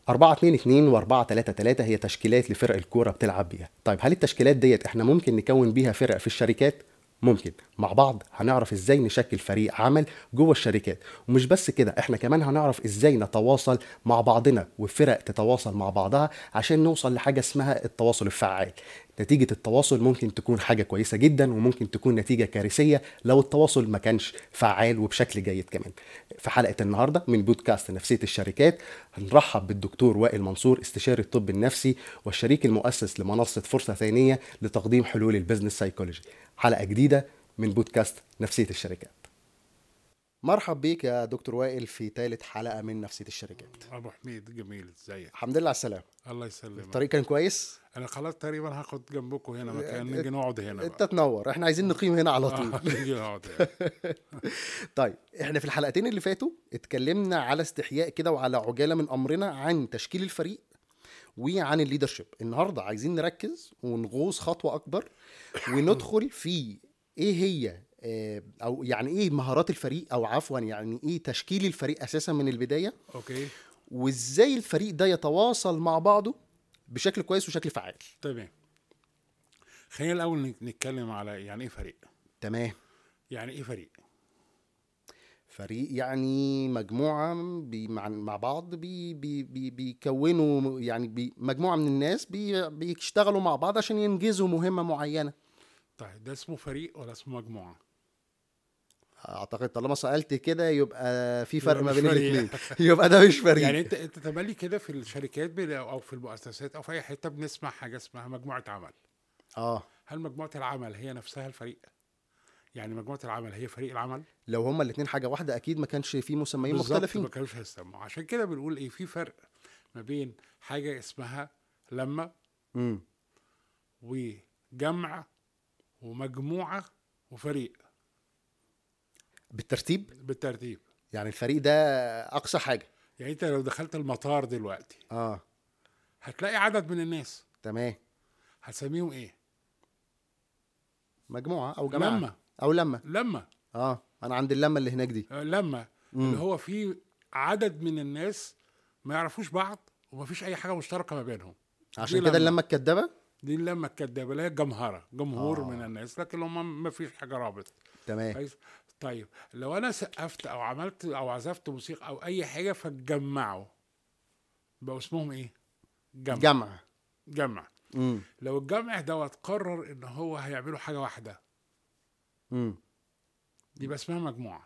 4 2 2 و 4 3 3 هي تشكيلات لفرق الكوره بتلعب بيها طيب هل التشكيلات ديت احنا ممكن نكون بيها فرق في الشركات ممكن مع بعض هنعرف ازاي نشكل فريق عمل جوه الشركات ومش بس كده احنا كمان هنعرف ازاي نتواصل مع بعضنا وفرق تتواصل مع بعضها عشان نوصل لحاجه اسمها التواصل الفعال نتيجة التواصل ممكن تكون حاجة كويسة جدا وممكن تكون نتيجة كارثية لو التواصل ما كانش فعال وبشكل جيد كمان في حلقة النهاردة من بودكاست نفسية الشركات هنرحب بالدكتور وائل منصور استشاري الطب النفسي والشريك المؤسس لمنصة فرصة ثانية لتقديم حلول البزنس سايكولوجي حلقة جديدة من بودكاست نفسية الشركات مرحب بيك يا دكتور وائل في ثالث حلقة من نفسية الشركات ابو حميد جميل ازيك الحمد لله على السلامة الله يسلمك الطريق كان كويس انا خلاص تقريبا هاخد جنبكم هنا مكان نيجي نقعد هنا انت تنور احنا عايزين نقيم هنا على طول آه، نيجي نقعد هنا. طيب احنا في الحلقتين اللي فاتوا اتكلمنا على استحياء كده وعلى عجاله من امرنا عن تشكيل الفريق وعن الليدرشيب النهارده عايزين نركز ونغوص خطوه اكبر وندخل في ايه هي آه، او يعني ايه مهارات الفريق او عفوا يعني ايه تشكيل الفريق اساسا من البدايه اوكي وازاي الفريق ده يتواصل مع بعضه بشكل كويس وشكل فعال تمام خلينا الاول نك- نتكلم على يعني ايه فريق تمام يعني ايه فريق فريق يعني مجموعة بي مع, مع بعض بي بي بي بيكونوا يعني بي مجموعة من الناس بي بيشتغلوا مع بعض عشان ينجزوا مهمة معينة طيب ده اسمه فريق ولا اسمه مجموعه أعتقد طالما سألت كده يبقى في فرق يبقى ما مش بين فريق. الاثنين يبقى ده مش فريق يعني انت انت تملي كده في الشركات بن- او في المؤسسات او في اي حته بنسمع حاجه اسمها مجموعه عمل اه هل مجموعه العمل هي نفسها الفريق يعني مجموعه العمل هي فريق العمل لو هما الاثنين حاجة واحدة أكيد ما كانش في مسميين بالظبط مختلفين ما كانوش هيستمعوا عشان كده بنقول ايه في فرق ما بين حاجه اسمها لما امم وجمع ومجموعه وفريق بالترتيب بالترتيب يعني الفريق ده أقصى حاجة يعني انت لو دخلت المطار دلوقتي اه هتلاقي عدد من الناس تمام هتسميهم ايه مجموعة أو جماعة لما أو لما لما اه أنا عند اللمة اللي هناك دي آه، لما مم. اللي هو في عدد من الناس ما يعرفوش بعض ومفيش اي حاجه مشتركه ما بينهم عشان دي كده لما. اللمة الكدابة دي اللمه الكدابه اللي هي الجمهره جمهور آه. من الناس لكن هم ما فيش حاجه رابط تمام كويس طيب لو انا سقفت او عملت او عزفت موسيقى او اي حاجه فتجمعوا بقوا اسمهم ايه جمع جمع جمع امم لو الجمع دوت قرر ان هو هيعملوا حاجه واحده امم يبقى اسمها مجموعه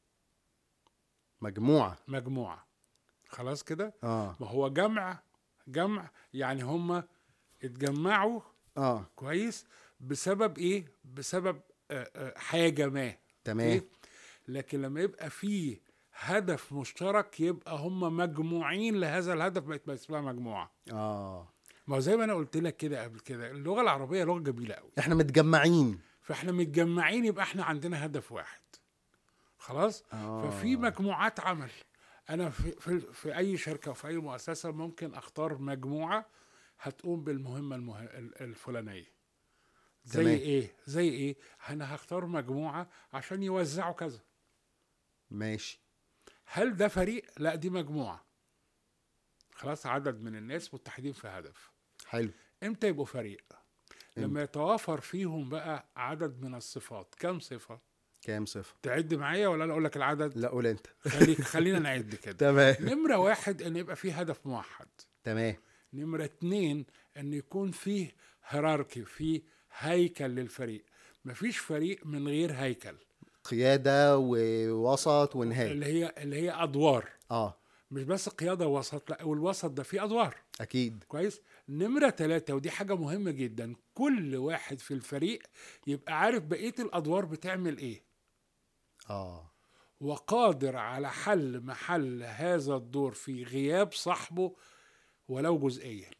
مجموعة مجموعه خلاص كده اه ما هو جمع جمع يعني هم اتجمعوا اه كويس بسبب ايه بسبب آه، آه، حاجه ما تمام أوكي؟ لكن لما يبقى فيه هدف مشترك يبقى هم مجموعين لهذا الهدف بقت بقت اسمها مجموعه اه ما هو زي ما انا قلت لك كده قبل كده اللغه العربيه لغه جميله قوي احنا متجمعين فاحنا متجمعين يبقى احنا عندنا هدف واحد خلاص آه. ففي مجموعات عمل انا في, في, في اي شركه وفي اي مؤسسه ممكن اختار مجموعه هتقوم بالمهمه المه... ال- الفلانيه زي تمام. ايه زي ايه انا هختار مجموعه عشان يوزعوا كذا ماشي هل ده فريق لا دي مجموعه خلاص عدد من الناس متحدين في هدف حلو امتى يبقوا فريق لما يتوافر فيهم بقى عدد من الصفات كم صفه كام صفر تعد معايا ولا انا اقول لك العدد لا قول انت خليك خلينا نعد كده تمام نمرة واحد ان يبقى فيه هدف موحد تمام نمرة اتنين ان يكون فيه هيراركي فيه هيكل للفريق مفيش فريق من غير هيكل قيادة ووسط ونهاية اللي هي اللي هي ادوار اه مش بس قيادة وسط لا والوسط ده فيه ادوار اكيد كويس نمرة ثلاثة ودي حاجة مهمة جدا كل واحد في الفريق يبقى عارف بقية الادوار بتعمل ايه اه وقادر على حل محل هذا الدور في غياب صاحبه ولو جزئيا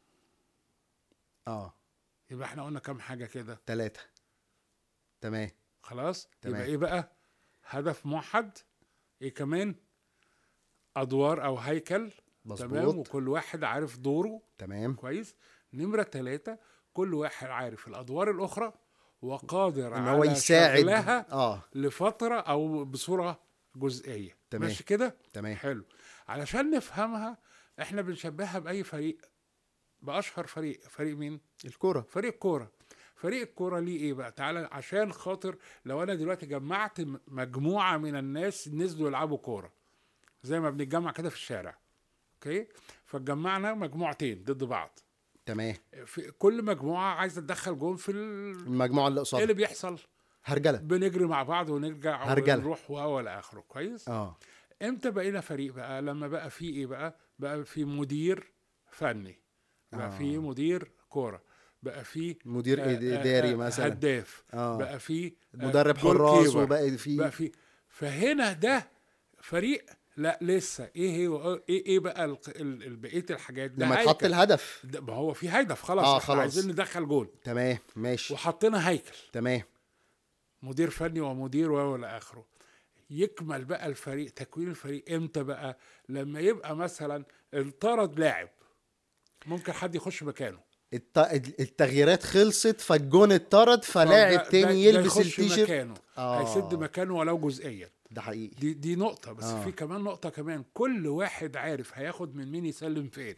اه يبقى احنا قلنا كام حاجة كده ثلاثة تمام خلاص تمام. يبقى ايه بقى هدف موحد ايه كمان ادوار او هيكل تمام مظبوط وكل واحد عارف دوره تمام كويس نمرة ثلاثة كل واحد عارف الادوار الاخرى وقادر ان على هو يساعد شغلها اه لفترة او بصورة جزئية تمام. ماشي كده تمام حلو علشان نفهمها احنا بنشبهها باي فريق باشهر فريق فريق مين الكوره فريق كوره فريق الكوره ليه ايه بقى تعالى عشان خاطر لو انا دلوقتي جمعت م- مجموعه من الناس نزلوا يلعبوا كوره زي ما بنتجمع كده في الشارع اوكي فجمعنا مجموعتين ضد بعض تمام في كل مجموعه عايزه تدخل جون في ال... المجموعه اللي ايه قصادها اللي بيحصل هرجله بنجري مع بعض ونرجع هرجلة. ونروح ولا اخره كويس اه امتى بقينا فريق بقى لما بقى في ايه بقى بقى في مدير فني بقى آه. في مدير كوره بقى في مدير آه، إد- آه، اداري آه، مثلا هداف اه بقى في آه، مدرب جول حراس كيبر. وبقى في بقى في فهنا ده فريق لا لسه ايه هي ايه ايه بقى ال- ال- ال- بقيه الحاجات ده لما تحط هيكل. الهدف ده ما هو في هدف خلاص آه، احنا خلاص. عايزين ندخل جول تمام ماشي وحطينا هيكل تمام مدير فني ومدير والى اخره يكمل بقى الفريق تكوين الفريق امتى بقى لما يبقى مثلا انطرد لاعب ممكن حد يخش مكانه الت- التغييرات خلصت فالجون اتطرد فده- فلاعب ده- تاني ده يلبس يخش التيشيرت مكانه آه. هيسد مكانه ولو جزئيا ده حقيقي دي دي نقطة بس آه. في كمان نقطة كمان كل واحد عارف هياخد من مين يسلم فين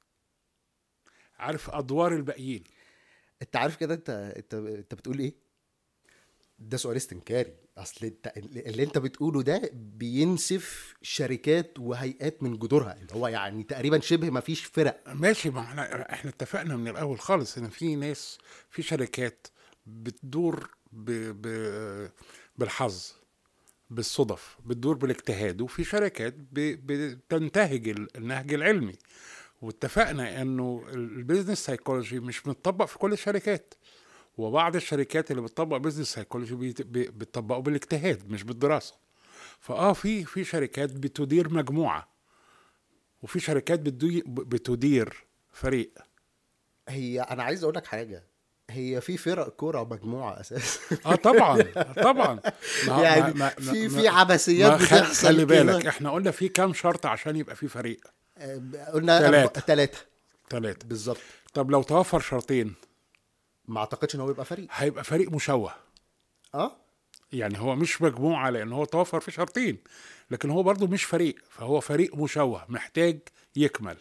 عارف ادوار الباقيين انت عارف كده انت انت انت بتقول ايه ده سؤال استنكاري اصل انت اللي انت بتقوله ده بينسف شركات وهيئات من جذورها اللي هو يعني تقريبا شبه ما فيش فرق ماشي ما احنا احنا اتفقنا من الاول خالص ان في ناس في شركات بتدور ب ب بالحظ بالصدف بتدور بالاجتهاد وفي شركات ب- بتنتهج ال- النهج العلمي واتفقنا انه البيزنس سايكولوجي مش متطبق في كل الشركات وبعض الشركات اللي بتطبق بيزنس سايكولوجي بيت- بي- بتطبقه بالاجتهاد مش بالدراسه فاه في في شركات بتدير مجموعه وفي شركات بتدي- بتدير فريق هي انا عايز اقول لك حاجه هي في فرق كوره مجموعه اساسا اه طبعا طبعا ما- يعني ما- ما- في ما- في عبثيات ما خ- بتحصل خلي كده. بالك احنا قلنا في كام شرط عشان يبقى في فريق آه، قلنا تلاتة. ثلاثه ثلاثة بالظبط طب لو توفر شرطين ما اعتقدش ان هو يبقى فريق هيبقى فريق مشوه اه يعني هو مش مجموعة لأن هو توفر في شرطين لكن هو برضو مش فريق فهو فريق مشوه محتاج يكمل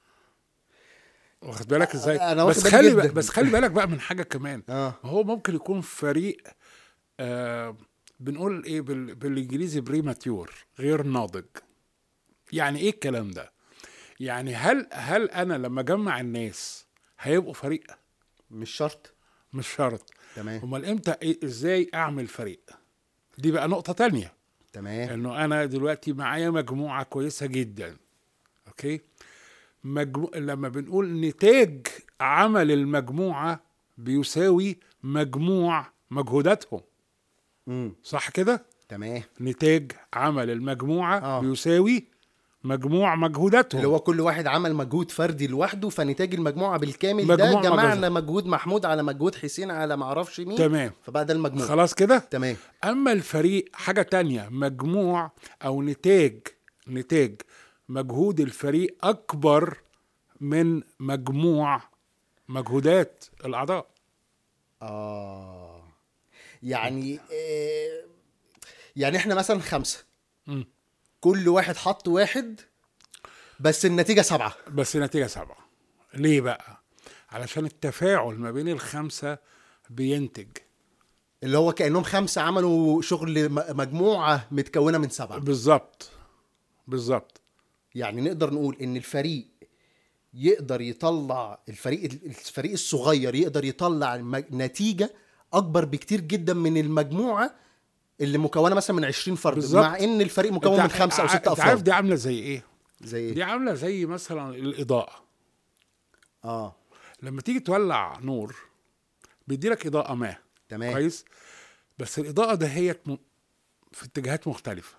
واخد بالك ازاي أنا واخد بس بالي خلي جداً. بقى بس خلي بالك بقى من حاجة كمان اه هو ممكن يكون فريق آه بنقول ايه بال بالانجليزي بريماتيور غير ناضج يعني ايه الكلام ده يعني هل هل انا لما اجمع الناس هيبقوا فريق مش شرط مش شرط تمام امال امتى إيه ازاي اعمل فريق دي بقى نقطة تانية تمام انه انا دلوقتي معايا مجموعة كويسة جدا اوكي مجمو... لما بنقول نتاج عمل المجموعة بيساوي مجموع مجهوداتهم امم صح كده تمام نتاج عمل المجموعة آه. آه. بيساوي مجموع مجهوداتهم اللي هو كل واحد عمل مجهود فردي لوحده فنتاج المجموعه بالكامل ده مجموع جمعنا مجهود محمود على مجهود حسين على ما اعرفش مين تمام فبقى ده المجموع خلاص كده تمام اما الفريق حاجة تانية مجموع او نتاج نتاج مجهود الفريق اكبر من مجموع مجهودات الاعضاء اه يعني آه يعني احنا مثلا خمسه مم. كل واحد حط واحد بس النتيجه سبعه بس النتيجة سبعة ليه بقى علشان التفاعل ما بين الخمسة بينتج اللي هو كانهم خمسه عملوا شغل م- مجموعه متكونه من سبعه بالظبط بالظبط يعني نقدر نقول ان الفريق يقدر يطلع الفريق الفريق الصغير يقدر يطلع مج- نتيجه اكبر بكتير جدا من المجموعه اللي مكونه مثلا من 20 فرد بالظبط. مع ان الفريق مكون أنت من خمسه او ع- سته أنت عارف افراد دي عاملة زي ايه زي دي ايه عاملة زي مثلا الإضاءة اه لما تيجي تولع نور بيدي لك إضاءة ما تمام كويس بس الإضاءة دهيت م... في اتجاهات مختلفة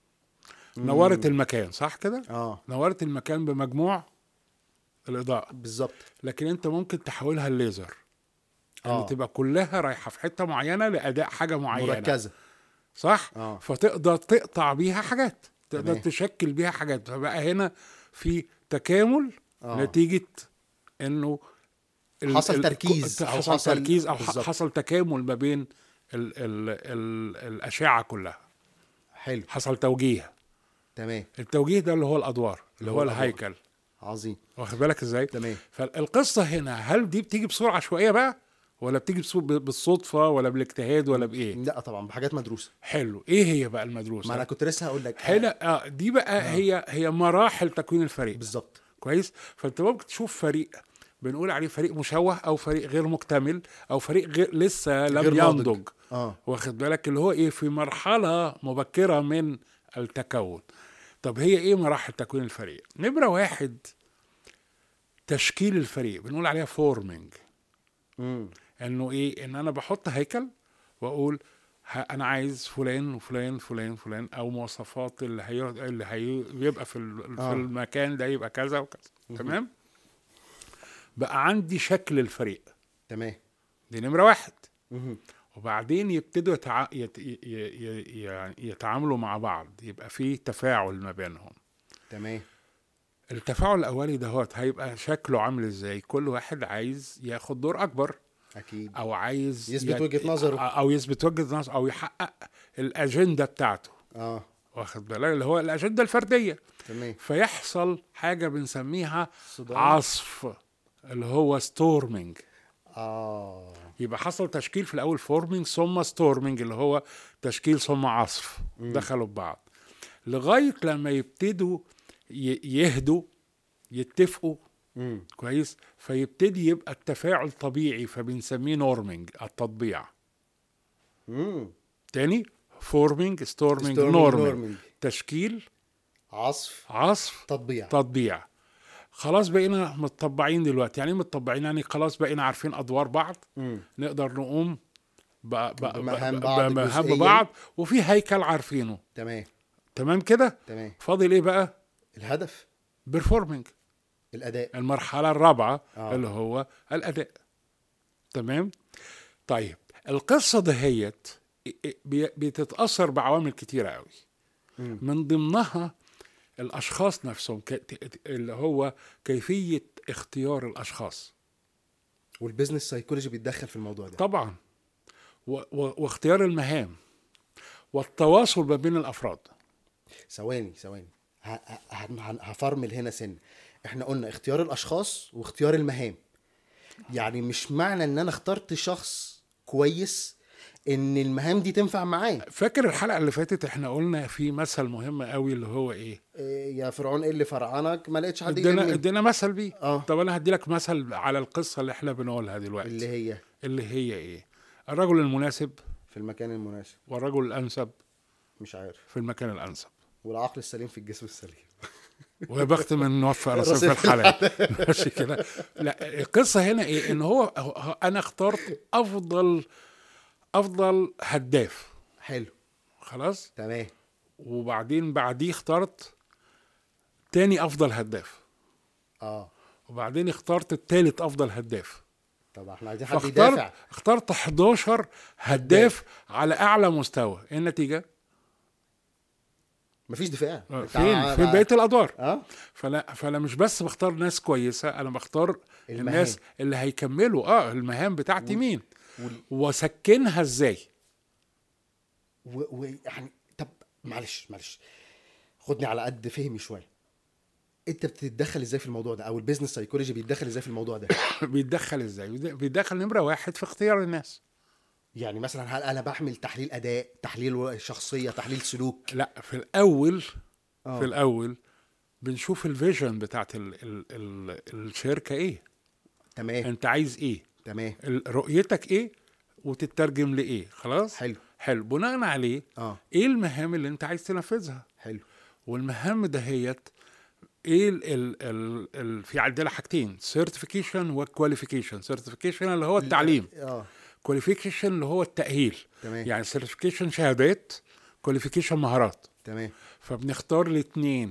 نورت المكان صح كده اه نورت المكان بمجموع الإضاءة بالظبط لكن انت ممكن تحولها الليزر يعني آه. تبقى كلها رايحة في حتة معينة لأداء حاجة معينة مركزه صح آه. فتقدر تقطع بيها حاجات تقدر تمام. تشكل بيها حاجات فبقى هنا في تكامل آه. نتيجة انه ال- حصل ال- تركيز أو حصل, حصل- تركيز او ح- بالظبط. حصل تكامل ما بين ال ال ال الاشعه كلها حلو حصل توجيه تمام التوجيه ده اللي هو الادوار اللي هو هو الأدوار. الهيكل عظيم واخد بالك ازاي تمام فالقصه هنا هل دي بتيجي بصوره عشوائيه بقى ولا بتيجي بصو- بالصدفه ولا بالاجتهاد ولا بايه لا طبعا بحاجات مدروسه حلو ايه هي بقى المدروسه ما انا كنت لسه هقول لك هنا اه دي بقى هي هي مراحل تكوين الفريق بالظبط كويس فانت ممكن تشوف فريق بنقول عليه فريق مشوه او فريق غير مكتمل او فريق غير لسه لم غير ناضج. ينضج اه واخد بالك اللي هو ايه في مرحله مبكره من التكون طب هي ايه مراحل تكوين الفريق نمره واحد تشكيل الفريق بنقول عليها فورمينج امم انه ايه ان انا بحط هيكل واقول ه- انا عايز فلان وفلان فلان فلان او مواصفات اللي هي اللي هي بيبقى في ال- في آه. المكان ده يبقى كذا وكذا تمام بقى عندي شكل الفريق تمام دي نمره واحد مهم. وبعدين يبتدوا يتع... يت... ي... ي... ي... يتعاملوا مع بعض يبقى في تفاعل ما بينهم تمام التفاعل الاولي دهوت هيبقى شكله عامل ازاي كل واحد عايز ياخد دور اكبر اكيد او عايز يثبت وجهة نظره. او يثبت وجهه نظر او يحقق الاجنده بتاعته اه واخد بالك اللي هو الاجنده الفرديه تمام فيحصل حاجه بنسميها صدام. عصف اللي هو ستورمنج اه يبقى حصل تشكيل في الاول فورمينج ثم ستورمنج اللي هو تشكيل ثم عصف دخلوا في بعض لغايه لما يبتدوا ي- يهدوا يتفقوا امم كويس فيبتدي يبقى التفاعل طبيعي فبنسميه نورمينج التطبيع امم تاني فورمينج ستورمينج Storming, نورمينج norming. تشكيل عصف عصف تطبيع تطبيع خلاص بقينا متطبعين دلوقتي يعني إيه متطبعين يعني خلاص بقينا عارفين ادوار بعض امم نقدر نقوم ب- ب- ب- بمهام ب- بعض بمهام جزئياً. بعض وفي هيكل عارفينه تمام تمام كده تمام فاضل ايه بقى الهدف بيرفورمينج الاداء المرحله الرابعه آه. اللي هو الاداء تمام طيب القصه دهيت بي- بتتاثر بعوامل كتيره قوي مم. من ضمنها الاشخاص نفسهم ك- اللي هو كيفيه اختيار الاشخاص والبيزنس سايكولوجي بيتدخل في الموضوع ده طبعا و- و- واختيار المهام والتواصل ما بين الافراد ثواني ثواني ه- ه- هن- هفرمل هنا سن احنا قلنا اختيار الاشخاص واختيار المهام يعني مش معنى ان انا اخترت شخص كويس ان المهام دي تنفع معاه فاكر الحلقه اللي فاتت احنا قلنا في مثل مهم قوي اللي هو ايه إيه يا فرعون ايه اللي فرعنك ما لقيتش حد ادينا يجاملني. ادينا مثل بيه اه طب انا هدي لك مثل على القصه اللي احنا بنقولها دلوقتي اللي هي اللي هي ايه الرجل المناسب في المكان المناسب والرجل الانسب مش عارف في المكان الانسب والعقل السليم في الجسم السليم ويا بخت من نوفق رصيف رصيف الحلقه ماشي كده لا القصه هنا ايه ان هو هو- انا اخترت افضل افضل هداف حلو خلاص تمام وبعدين بعديه اخترت تاني افضل هداف اه وبعدين اخترت التالت افضل هداف طب احنا عايزين حد فاخترت يدافع اخترت 11 هداف على اعلى مستوى ايه النتيجه مفيش دفاع آه، أنت فين ع- فين بقيه الادوار اه فانا فانا مش بس بختار ناس كويسه انا بختار المهام. الناس اللي هيكملوا اه المهام بتاعتي وال- مين وال- واسكنها ازاي ويعني طب معلش معلش خدني على قد فهمي شويه انت بتتدخل ازاي في الموضوع ده او البيزنس سايكولوجي بيتدخل ازاي في الموضوع ده بيتدخل ازاي بيتدخل نمره واحد في اختيار الناس يعني مثلا هل انا بعمل تحليل اداء تحليل شخصيه تحليل سلوك لا في الاول آه. في الاول بنشوف الفيجن بتاعت ال ال ال الشركه ايه تمام انت عايز ايه تمام ال- رؤيتك ايه وتترجم لايه خلاص حلو حلو بناء عليه اه ايه المهام اللي انت عايز تنفذها حلو والمهام دهيت ايه ال ال ال ال في عندنا حاجتين سيرتيفيكيشن وكواليفيكيشن سيرتيفيكيشن اللي هو التعليم اه كواليفيكيشن اللي هو التأهيل تمام يعني سيرتيفيكيشن شهادات كواليفيكيشن مهارات تمام فبنختار الاثنين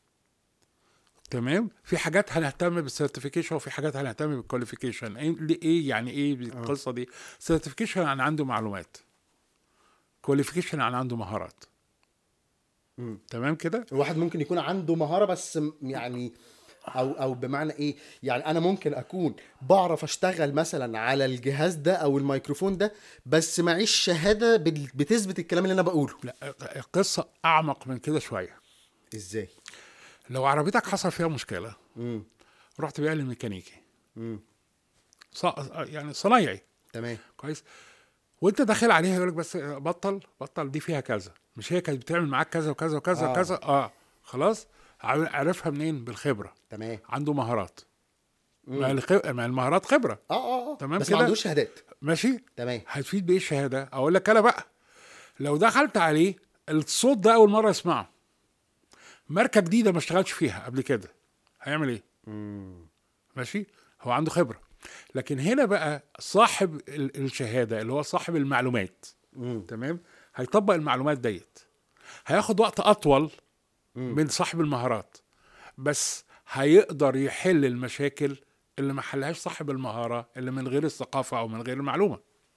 تمام في حاجات هنهتم بالسيرتيفيكيشن وفي حاجات هنهتم بالكواليفيكيشن ايه ليه- ايه يعني ايه القصه دي سيرتيفيكيشن يعني عنده معلومات كواليفيكيشن يعني عنده مهارات مم. تمام كده الواحد ممكن يكون عنده مهاره بس م- يعني او او بمعنى ايه يعني انا ممكن اكون بعرف اشتغل مثلا على الجهاز ده او الميكروفون ده بس معيش شهاده بال- بتثبت الكلام اللي انا بقوله لا القصه اعمق من كده شويه ازاي لو عربيتك حصل فيها مشكله امم رحت بيها للميكانيكي امم ص... يعني صنايعي تمام كويس وانت داخل عليها يقول لك بس بطل بطل دي فيها كذا مش هي كانت بتعمل معاك كذا وكذا وكذا آه. وكذا اه خلاص عارف- عارفها منين بالخبره تمام عنده مهارات مم. ما الخ- ما المهارات خبره اه اه اه تمام بس كده؟ ما عندوش شهادات ماشي تمام هتفيد بايه الشهاده اقول لك انا بقى لو دخلت عليه الصوت ده اول مره يسمعه ماركه جديده ما اشتغلش فيها قبل كده هيعمل ايه امم ماشي هو عنده خبره لكن هنا بقى صاحب ال- الشهاده اللي هو صاحب المعلومات امم تمام هيطبق المعلومات ديت هياخد وقت اطول مم. من صاحب المهارات بس هيقدر يحل المشاكل اللي ما حلهاش صاحب المهاره اللي من غير الثقافه او من غير المعلومه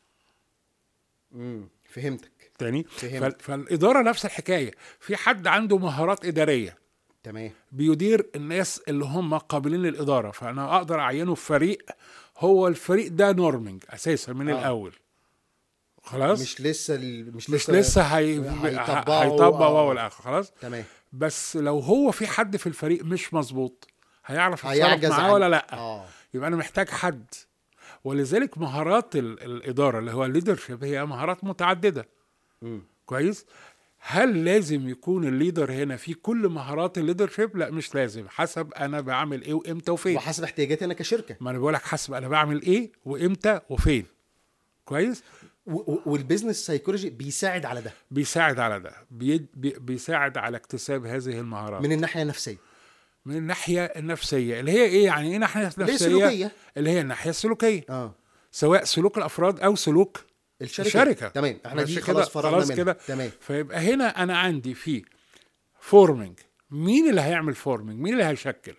امم فهمتك تاني فهمت. فال- فالاداره نفس الحكايه في حد عنده مهارات اداريه تمام بيدير الناس اللي هم قابلين للاداره فانا اقدر اعينه في فريق هو الفريق ده نورمنج اساسا من آه. آه. الاول خلاص مش لسه ال... مش مش لسه لسه هي... هيطبقوا، هيطبق آه. واو الاخر خلاص تمام بس لو هو في حد في الفريق مش مظبوط هيعرف يتصرف هيعجز معاه عن- ولا لا اه يبقى انا محتاج حد ولذلك مهارات ال... الاداره اللي هو الليدرشيب هي مهارات متعدده امم كويس هل لازم يكون الليدر هنا في كل مهارات الليدرشيب لا مش لازم حسب انا بعمل ايه وامتى وفين وحسب احتياجاتي انا كشركه ما انا بقول لك حسب انا بعمل ايه وامتى وفين كويس و... و... والبيزنس سايكولوجي بيساعد على ده بيساعد على ده بي... بي... بيساعد على اكتساب هذه المهارات من الناحيه النفسيه من الناحيه النفسيه اللي هي ايه يعني ايه ناحيه ليه نفسيه سلوكيه اللي هي الناحيه السلوكيه اه سواء سلوك الافراد او سلوك الشركه الشركه تمام احنا ماشي دي كده، خلاص فرغنا خلاص منها كده. تمام فيبقى هنا انا عندي في فورمنج مين اللي هيعمل فورمنج مين اللي هيشكل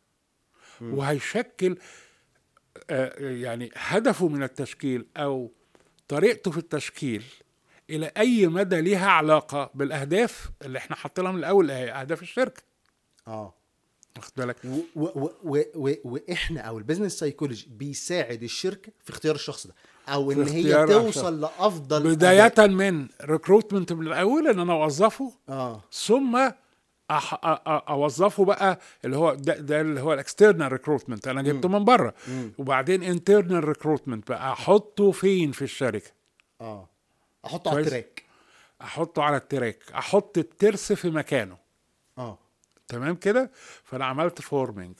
وهيشكل آه، يعني هدفه من التشكيل او طريقته في التشكيل الى اي مدى ليها علاقه بالاهداف اللي احنا حاطينها من الاول اللي هي اهداف الشركه اه واخد بالك و... و... و... و... واحنا او البيزنس سايكولوجي بيساعد الشركه في اختيار الشخص ده او ان في هي اختيار توصل لافضل بدايه أداء. من ريكروتمنت من الاول ان انا اوظفه اه ثم أح... أ... أ... اوظفه بقى اللي هو ده, ده اللي هو الاكسترنال ريكروتمنت انا جبته من بره مم. وبعدين انترنال ريكروتمنت بقى احطه فين في الشركه اه احطه على كويس. التراك احطه على التراك احط الترس في مكانه اه تمام كده فانا عملت فورمنج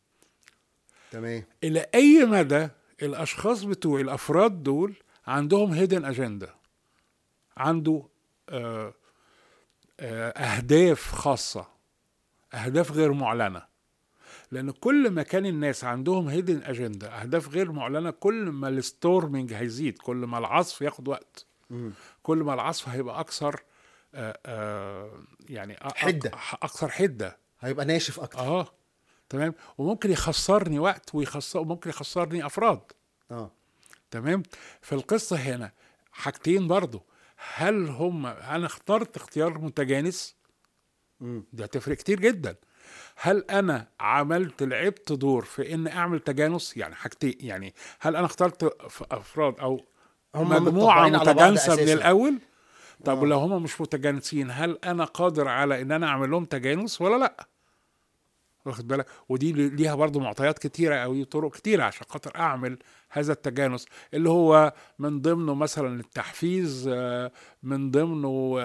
تمام الى اي مدى الاشخاص بتوع الافراد دول عندهم هيدن اجندا عنده آه، آه، اهداف خاصه اهداف غير معلنه لان كل ما كان الناس عندهم هيدن اجندا اهداف غير معلنه كل ما الستورمنج هيزيد كل ما العصف ياخد وقت مم. كل ما العصف هيبقى اكثر آه، آه، يعني أ- أ- حدة. اكثر حده هيبقى ناشف اكتر اه تمام وممكن يخسرني وقت ويخسر وممكن يخسرني افراد اه تمام فالقصه هنا حاجتين برضو هل هم انا اخترت اختيار متجانس مم. ده تفرق كتير جدا هل انا عملت لعبت دور في ان اعمل تجانس يعني حاجتين يعني هل انا اخترت ف- افراد او هم مجموعه متطبعين على بعض متجانسه من أساساً. الاول طب آه. ولو هم مش متجانسين هل انا قادر على ان انا اعمل لهم تجانس ولا لا واخد بالك ودي لي- ليها برضو معطيات كتيرة أو طرق كتيرة عشان خاطر أعمل هذا التجانس اللي هو من ضمنه مثلا التحفيز آه، من ضمنه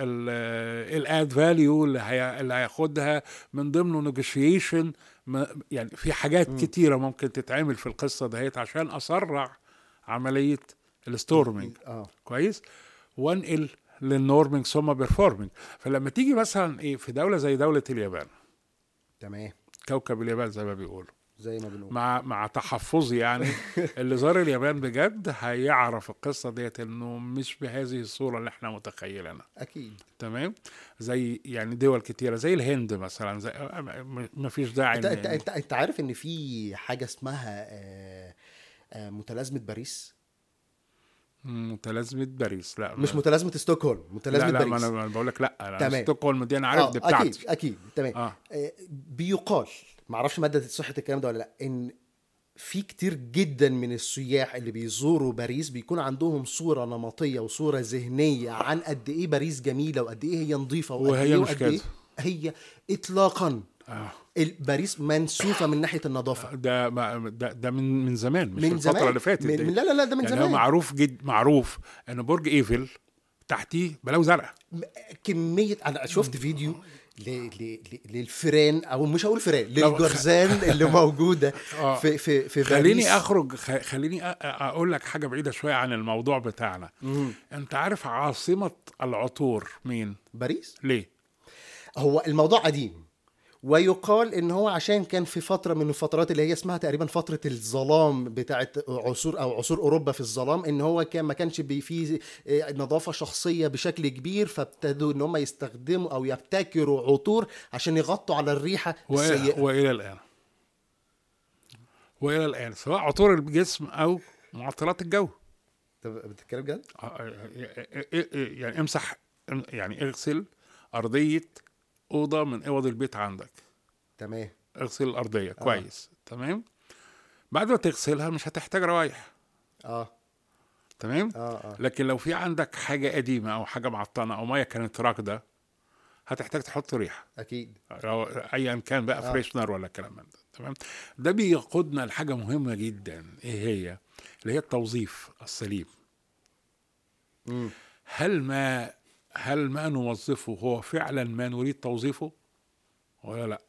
الاد فاليو اللي هي- اللي هياخدها من ضمنه نيجوشيشن يعني في حاجات كتيرة ممكن تتعمل في القصة دهيت عشان أسرع عملية الستورمنج اه كويس وانقل للنورمنج ثم بيرفورمنج فلما تيجي مثلا ايه في دوله زي دوله اليابان تمام كوكب اليابان زي ما بيقولوا زي ما بنقول مع مع تحفظي يعني اللي زار اليابان بجد هيعرف القصه ديت انه مش بهذه الصوره اللي احنا متخيلينها اكيد تمام زي يعني دول كتيره زي الهند مثلا زي ما فيش داعي انت إن- انت انت, انت عارف ان في حاجه اسمها آه آه متلازمه باريس متلازمه باريس لا مش ما- متلازمه ستوكهولم لا متلازمه لا ما باريس انا ما أنا بقول لك لا انا تمام. ستوكهولم دي انا عارف آه دي اكيد بتاعتي اكيد تمام اه آه، بيقال معرفش مادة صحة الكلام ده ولا لا ان في كتير جدا من السياح اللي بيزوروا باريس بيكون عندهم صورة نمطية وصورة ذهنية عن قد ايه باريس جميلة وقد ايه هي نظيفة وقد وهي ايه مش وقد كده. ايه هي اطلاقا اه ال- باريس منسوفه من ناحيه النظافه ده ما- ده, ده من من زمان مش من من الفتره زمان اللي فاتت من دي. من- لا لا لا ده من يعني هو زمان معروف جد معروف ان برج ايفل تحتيه بلاوي زرقاء كميه انا شفت فيديو ل... ل... ل... للفيران او مش هقول فيران لو- للجرذان اللي موجوده آه. في في في خليني باريس. اخرج خ- خليني أ- أ- اقول لك حاجه بعيده شويه عن الموضوع بتاعنا مم. انت عارف عاصمه العطور مين باريس ليه هو الموضوع قديم ويقال ان هو عشان كان في فتره من الفترات اللي هي اسمها تقريبا فتره الظلام بتاعت عصور او عصور اوروبا في الظلام ان هو كان ما كانش بي- فيه آه، نظافه شخصيه بشكل كبير فابتدوا ان هم يستخدموا او يبتكروا عطور عشان يغطوا على الريحه وإلى- السيئه والى الان والى الان سواء عطور الجسم او معطرات الجو طب بتتكلم جد؟ يعني امسح يعني اغسل ارضيه اوضه من اوض البيت عندك تمام اغسل الارضيه كويس تمام بعد ما تغسلها مش هتحتاج روايح اه تمام اه اه لكن لو في عندك حاجه قديمه او حاجه معطنه او ميه كانت راكده هتحتاج تحط ريحه اكيد أو ايا كان بقى آه. فريشنر ولا الكلام من ده تمام ده بيقودنا لحاجه مهمه جدا ايه هي اللي هي التوظيف السليم مم. هل ما هل ما نوظفه هو فعلا ما نريد توظيفه ولا لا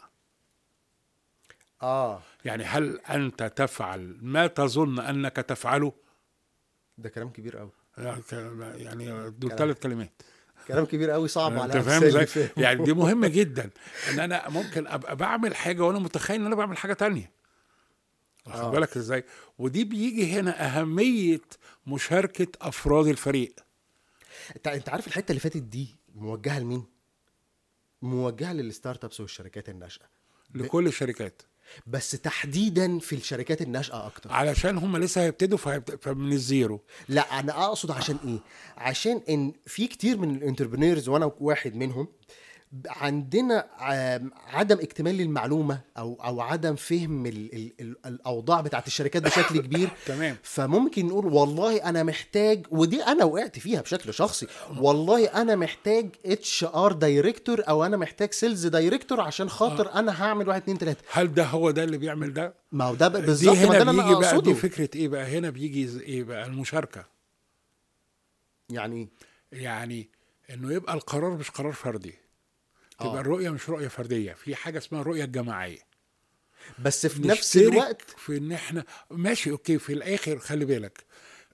اه يعني هل انت تفعل ما تظن انك تفعله ده كلام كبير قوي يعني دول كلام. ثلاث كلام كلام كبير قوي صعب على انت فاهم أجسادي ازاي فاهم. يعني دي مهمه جدا ان انا ممكن ابقى بعمل حاجه وانا متخيل ان انا بعمل حاجه تانية واخد آه. بالك ازاي ودي بيجي هنا اهميه مشاركه افراد الفريق انت انت عارف الحته اللي فاتت دي موجهه لمين؟ موجهه للستارت ابس والشركات الناشئه لكل الشركات بس تحديدا في الشركات الناشئه اكتر علشان هم لسه هيبتدوا فهيبت- فمن الزيرو لا انا اقصد عشان ايه عشان ان في كتير من الانتربرينورز وانا واحد منهم عندنا عم- عدم اكتمال للمعلومه او او عدم فهم ال ال ال الاوضاع بتاعت الشركات بشكل كبير تمام فممكن نقول والله انا محتاج ودي انا وقعت فيها بشكل شخصي والله انا محتاج اتش ار دايركتور او انا محتاج سيلز دايركتور عشان خاطر انا هعمل واحد اتنين تلاته هل ده هو ده اللي بيعمل ده ما هو ده ب- دي بالظبط ما هنا ده اللي بيجي انا بقى دي اقصده فكره ايه بقى هنا بيجي ز- ايه بقى المشاركه يعني إيه؟ يعني انه يبقى القرار مش قرار فردي تبقى آه. الرؤيه مش رؤيه فرديه في حاجه اسمها الرؤيه الجماعيه بس في نفس نشترك الوقت في ان احنا ماشي اوكي في الاخر خلي بالك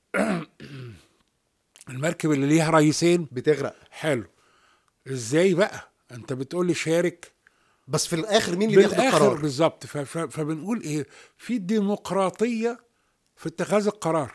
المركب اللي ليها رئيسين بتغرق حلو ازاي بقى انت بتقول لي شارك بس في الاخر مين اللي بياخد بالاخر القرار بالظبط ف- ف- فبنقول ايه في ديمقراطيه في اتخاذ القرار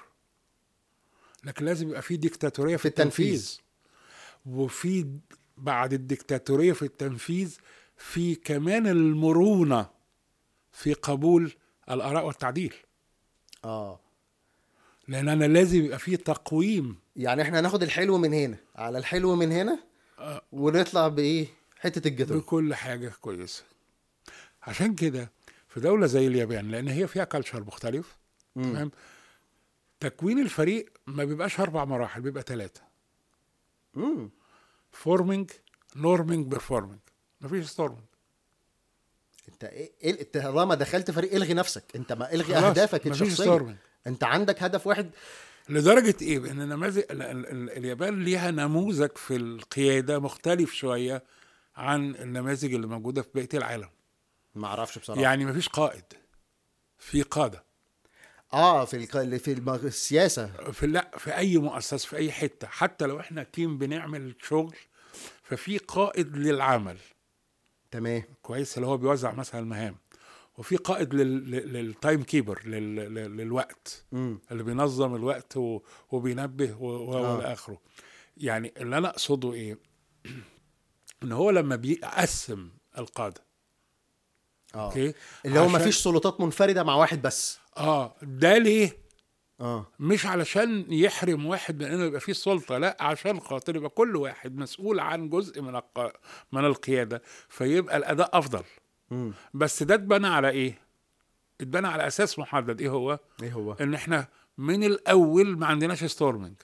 لكن لازم يبقى في ديكتاتوريه في, في التنفيذ. التنفيذ وفي بعد الديكتاتوريه في التنفيذ في كمان المرونه في قبول الاراء والتعديل اه لان انا لازم يبقى في تقويم يعني احنا هناخد الحلو من هنا على الحلو من هنا آه. ونطلع بايه حته الجاتوه بكل حاجه كويسه عشان كده في دوله زي اليابان لان هي فيها كالتشر مختلف مم. تمام تكوين الفريق ما بيبقاش اربع مراحل بيبقى ثلاثه مم. فورمنج نورمنج بيرفورمنج مفيش ستورمنج انت ايه إيه- انت طالما دخلت فريق الغي نفسك انت ما الغي خلاص، اهدافك مفيش الشخصيه ستورمنج انت عندك هدف واحد لدرجه ايه ان نماذج ال- ال- ال- اليابان ليها نموذج في القياده مختلف شويه عن النماذج اللي موجوده في بقيه العالم ما اعرفش بصراحه يعني مفيش قائد في قاده اه في الق... في الم- السياسه في لا في اي مؤسسه في اي حته حتى لو احنا تيم بنعمل شغل ففي قائد للعمل تمام كويس اللي هو بيوزع مثلا المهام وفي قائد لل- لل- للتايم كيبر لل- لل- للوقت امم اللي بينظم الوقت و- وبينبه و- و- آه. والى اخره يعني اللي انا اقصده ايه ان هو لما بيقسم القاده اه اوكي اللي هو ما عشان- فيش سلطات منفرده مع واحد بس اه ده ليه اه مش علشان يحرم واحد من انه يبقى فيه سلطه لا عشان خاطر يبقى كل واحد مسؤول عن جزء من الق... من القياده فيبقى الاداء افضل امم بس ده اتبنى على ايه اتبنى على اساس محدد ايه هو ايه هو ان احنا من الاول ما عندناش ستورمنج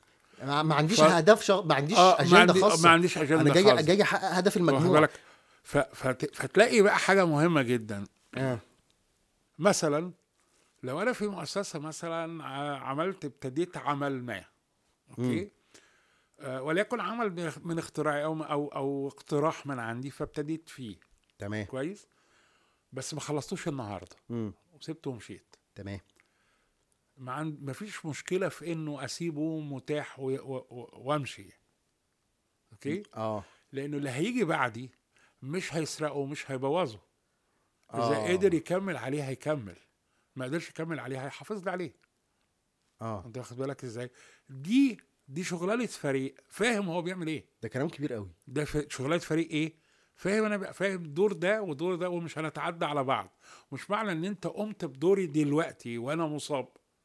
ما ما عنديش ف- هدف شغ... ما عنديش آه، ما اجنده عندي- خاصه ما عنديش أجندة انا جاي خاصة. جاي احقق هدف واخد المجموعه بالك ف... فت... فتلاقي بقى حاجه مهمه جدا اه مثلا لو انا في مؤسسه مثلا ع- عملت ابتديت عمل ما اوكي آه وليكن عمل من- من اختراعي او او او اقتراح من عندي فابتديت فيه تمام كويس بس ما خلصتوش النهارده امم وسبته ومشيت تمام ما عند... ما فيش مشكله في انه اسيبه متاح و... و... و... وامشي اوكي اه لانه اللي هيجي بعدي مش هيسرقه ومش هيبوظه اذا آه. قدر يكمل عليه هيكمل ما قدرش يكمل عليه هيحافظ لي عليه اه انت واخد بالك ازاي دي دي شغلانه فريق فاهم هو بيعمل ايه ده كلام كبير قوي ده ف- شغلانه فريق ايه فاهم انا بقى فاهم الدور ده ودور ده ومش هنتعدى على بعض مش معنى ان انت قمت بدوري دلوقتي وانا مصاب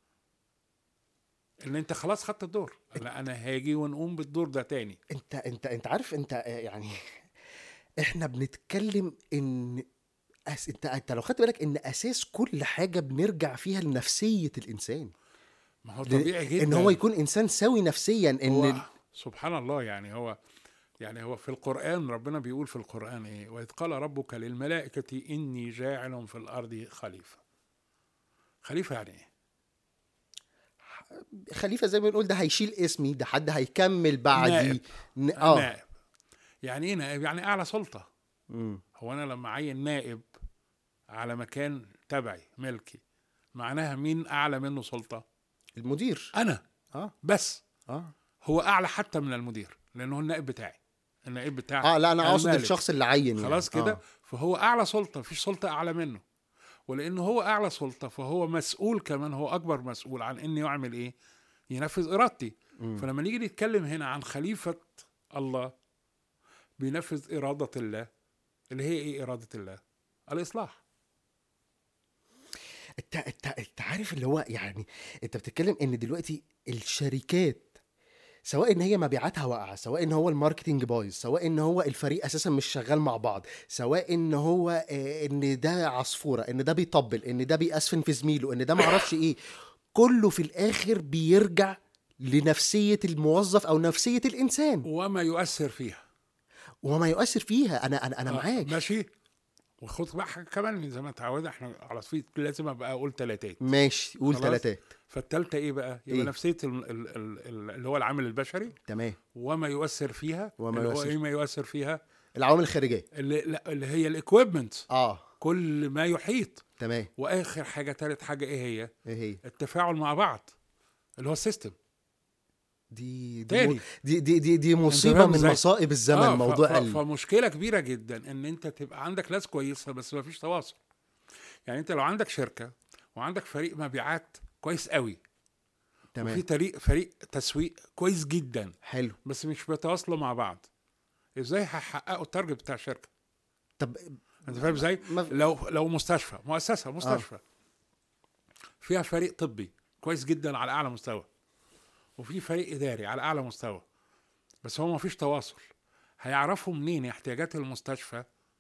ان انت خلاص خدت الدور لا انا هاجي ونقوم بالدور ده تاني انت انت انت عارف انت آه، يعني احنا بنتكلم ان أس... انت انت لو خدت بالك ان اساس كل حاجه بنرجع فيها لنفسيه الانسان ما هو طبيعي جدا ان هو يكون انسان سوي نفسيا ان هو سبحان الله يعني هو يعني هو في القرآن ربنا بيقول في القرآن إيه وإذ قال ربك للملائكة إني جاعل في الأرض خليفة خليفة يعني إيه؟ خليفه زي ما بنقول ده هيشيل اسمي ده حد هيكمل بعدي نائب. ن... اه نائب يعني إيه نائب؟ يعني أعلى سلطة مم. هو أنا لما أعين نائب على مكان تبعي ملكي معناها مين أعلى منه سلطة؟ المدير أنا اه بس اه هو أعلى حتى من المدير لأنه هو النائب بتاعي النائب بتاعي اه لا انا اقصد المالك. الشخص اللي عين يعني. خلاص كده آه. فهو اعلى سلطه مفيش سلطه اعلى منه ولانه هو اعلى سلطه فهو مسؤول كمان هو اكبر مسؤول عن انه يعمل ايه ينفذ ارادتي مم. فلما نيجي نتكلم هنا عن خليفه الله بينفذ اراده الله اللي هي ايه اراده الله الاصلاح انت انت انت عارف اللي هو يعني انت بتتكلم ان دلوقتي الشركات سواء ان هي مبيعاتها واقعه سواء ان هو الماركتينج بايظ سواء ان هو الفريق اساسا مش شغال مع بعض سواء ان هو آه، ان ده عصفوره ان ده بيطبل ان ده بيأسفن في زميله ان ده معرفش ايه كله في الاخر بيرجع لنفسيه الموظف او نفسيه الانسان وما يؤثر فيها وما يؤثر فيها انا انا انا آه، معاك ماشي وخد بقى حاجه كمان زي ما اتعودنا احنا على طول لازم ابقى اقول تلاتات ماشي قول خلاص. ثلاثات فالتالتة ايه بقى؟ يبقى إيه؟ نفسيه ال- ال- ال- ال- اللي هو العامل البشري تمام وما يؤثر فيها وما اللي هو يؤثر. ايه ما يؤثر فيها العوامل الخارجيه اللي, لا اللي هي الاكويبمنت اه كل ما يحيط تمام واخر حاجه ثالث حاجه ايه هي ايه هي التفاعل مع بعض اللي هو السيستم دي دي تاني. م- دي دي دي, دي مصيبه فاهم من إزاي؟ مصائب الزمن آه، ف- موضوع ف- ال... فمشكله كبيره جدا ان انت تبقى عندك ناس كويسه بس ما فيش تواصل يعني انت لو عندك شركه وعندك فريق مبيعات كويس قوي وفي تمام فريق فريق تسويق كويس جدا حلو بس مش بيتواصلوا مع بعض ازاي هيحققوا التارجت بتاع الشركه طب انت فاهم ازاي ما- لو لو مستشفى مؤسسه مستشفى فيها فريق طبي كويس جدا على اعلى مستوى وفي فريق اداري على اعلى مستوى بس هو ما فيش تواصل هيعرفوا منين احتياجات المستشفى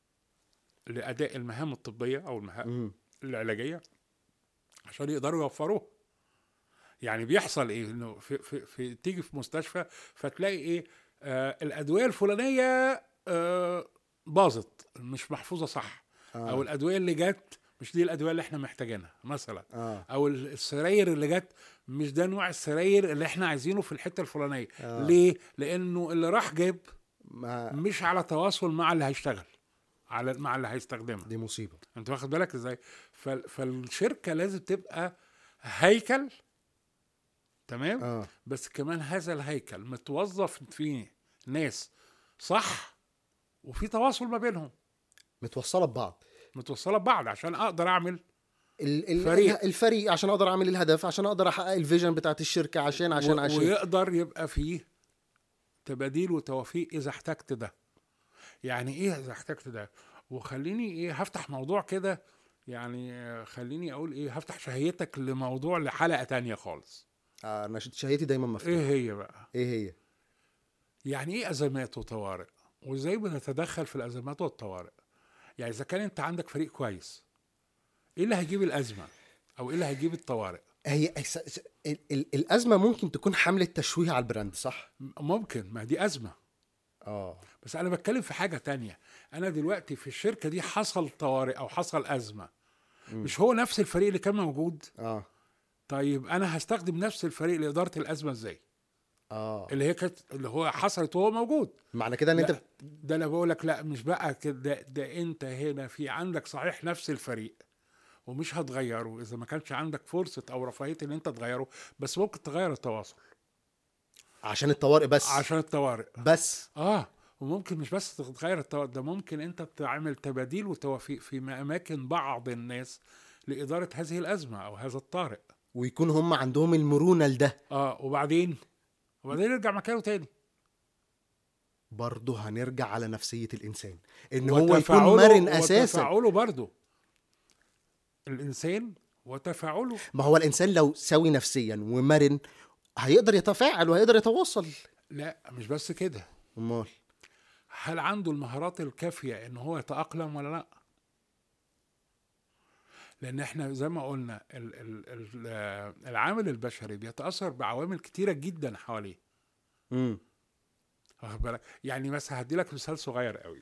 لاداء المهام الطبيه او المهام مم. العلاجيه عشان يقدروا يوفروها يعني بيحصل ايه انه في, في, في تيجي في مستشفى فتلاقي ايه آه الادويه الفلانيه آه باظت مش محفوظه صح آه. او الادويه اللي جت مش دي الادويه اللي احنا محتاجينها مثلا اه او السراير اللي جت مش ده نوع السراير اللي احنا عايزينه في الحته الفلانيه آه. ليه لانه اللي راح جاب ما مش على تواصل مع اللي هيشتغل على مع اللي هيستخدمها دي مصيبه انت واخد بالك ازاي فال- فالشركه لازم تبقى هيكل تمام اه بس كمان هذا الهيكل متوظف فيه ناس صح وفي تواصل ما بينهم متوصله ببعض متوصله ببعض عشان اقدر اعمل ال ال فريق. الفريق عشان اقدر اعمل الهدف عشان اقدر احقق الفيجن بتاعت الشركه عشان عشان و- عشان ويقدر يبقى فيه تباديل وتوافيق اذا احتجت ده يعني ايه اذا احتجت ده وخليني ايه هفتح موضوع كده يعني آه، خليني اقول ايه هفتح شهيتك لموضوع لحلقه تانية خالص آه انا شهيتي دايما مفتوحه ايه هي بقى ايه هي يعني ايه ازمات وطوارئ وازاي بنتدخل في الازمات والطوارئ يعني اذا كان انت عندك فريق كويس ايه اللي هيجيب الازمه او ايه اللي هيجيب الطوارئ هي س- س- ال ال الازمه ممكن تكون حمله تشويه على البراند صح م- ممكن ما دي ازمه اه بس انا بتكلم في حاجه تانية انا دلوقتي في الشركه دي حصل طوارئ او حصل ازمه مش هو نفس الفريق اللي كان موجود اه طيب انا هستخدم نفس الفريق لاداره الازمه ازاي اه اللي هي كانت اللي هو حصلت وهو موجود معنى كده ان انت لا ده انا بقول لك لا مش بقى كده ده, ده انت هنا في عندك صحيح نفس الفريق ومش هتغيره اذا ما كانش عندك فرصه او رفاهيه ان انت تغيره بس ممكن تغير التواصل عشان الطوارئ بس عشان الطوارئ بس اه وممكن مش بس تغير التوافق ده ممكن انت تعمل تباديل وتوافيق في اماكن بعض الناس لاداره هذه الازمه او هذا الطارئ ويكون هم عندهم المرونه لده اه وبعدين وبعدين يرجع مكانه تاني برضه هنرجع على نفسيه الانسان ان هو يكون وتفاعله- مرن اساسا وتفاعله برضه الانسان وتفاعله ما هو الانسان لو سوي نفسيا ومرن هيقدر يتفاعل وهيقدر يتواصل لا مش بس كده امال هل عنده المهارات الكافيه ان هو يتاقلم ولا لا لان احنا زي ما قلنا ال ال ال العامل البشري بيتاثر بعوامل كتيره جدا حواليه امم واخد بالك يعني مثلا هدي لك مثال صغير قوي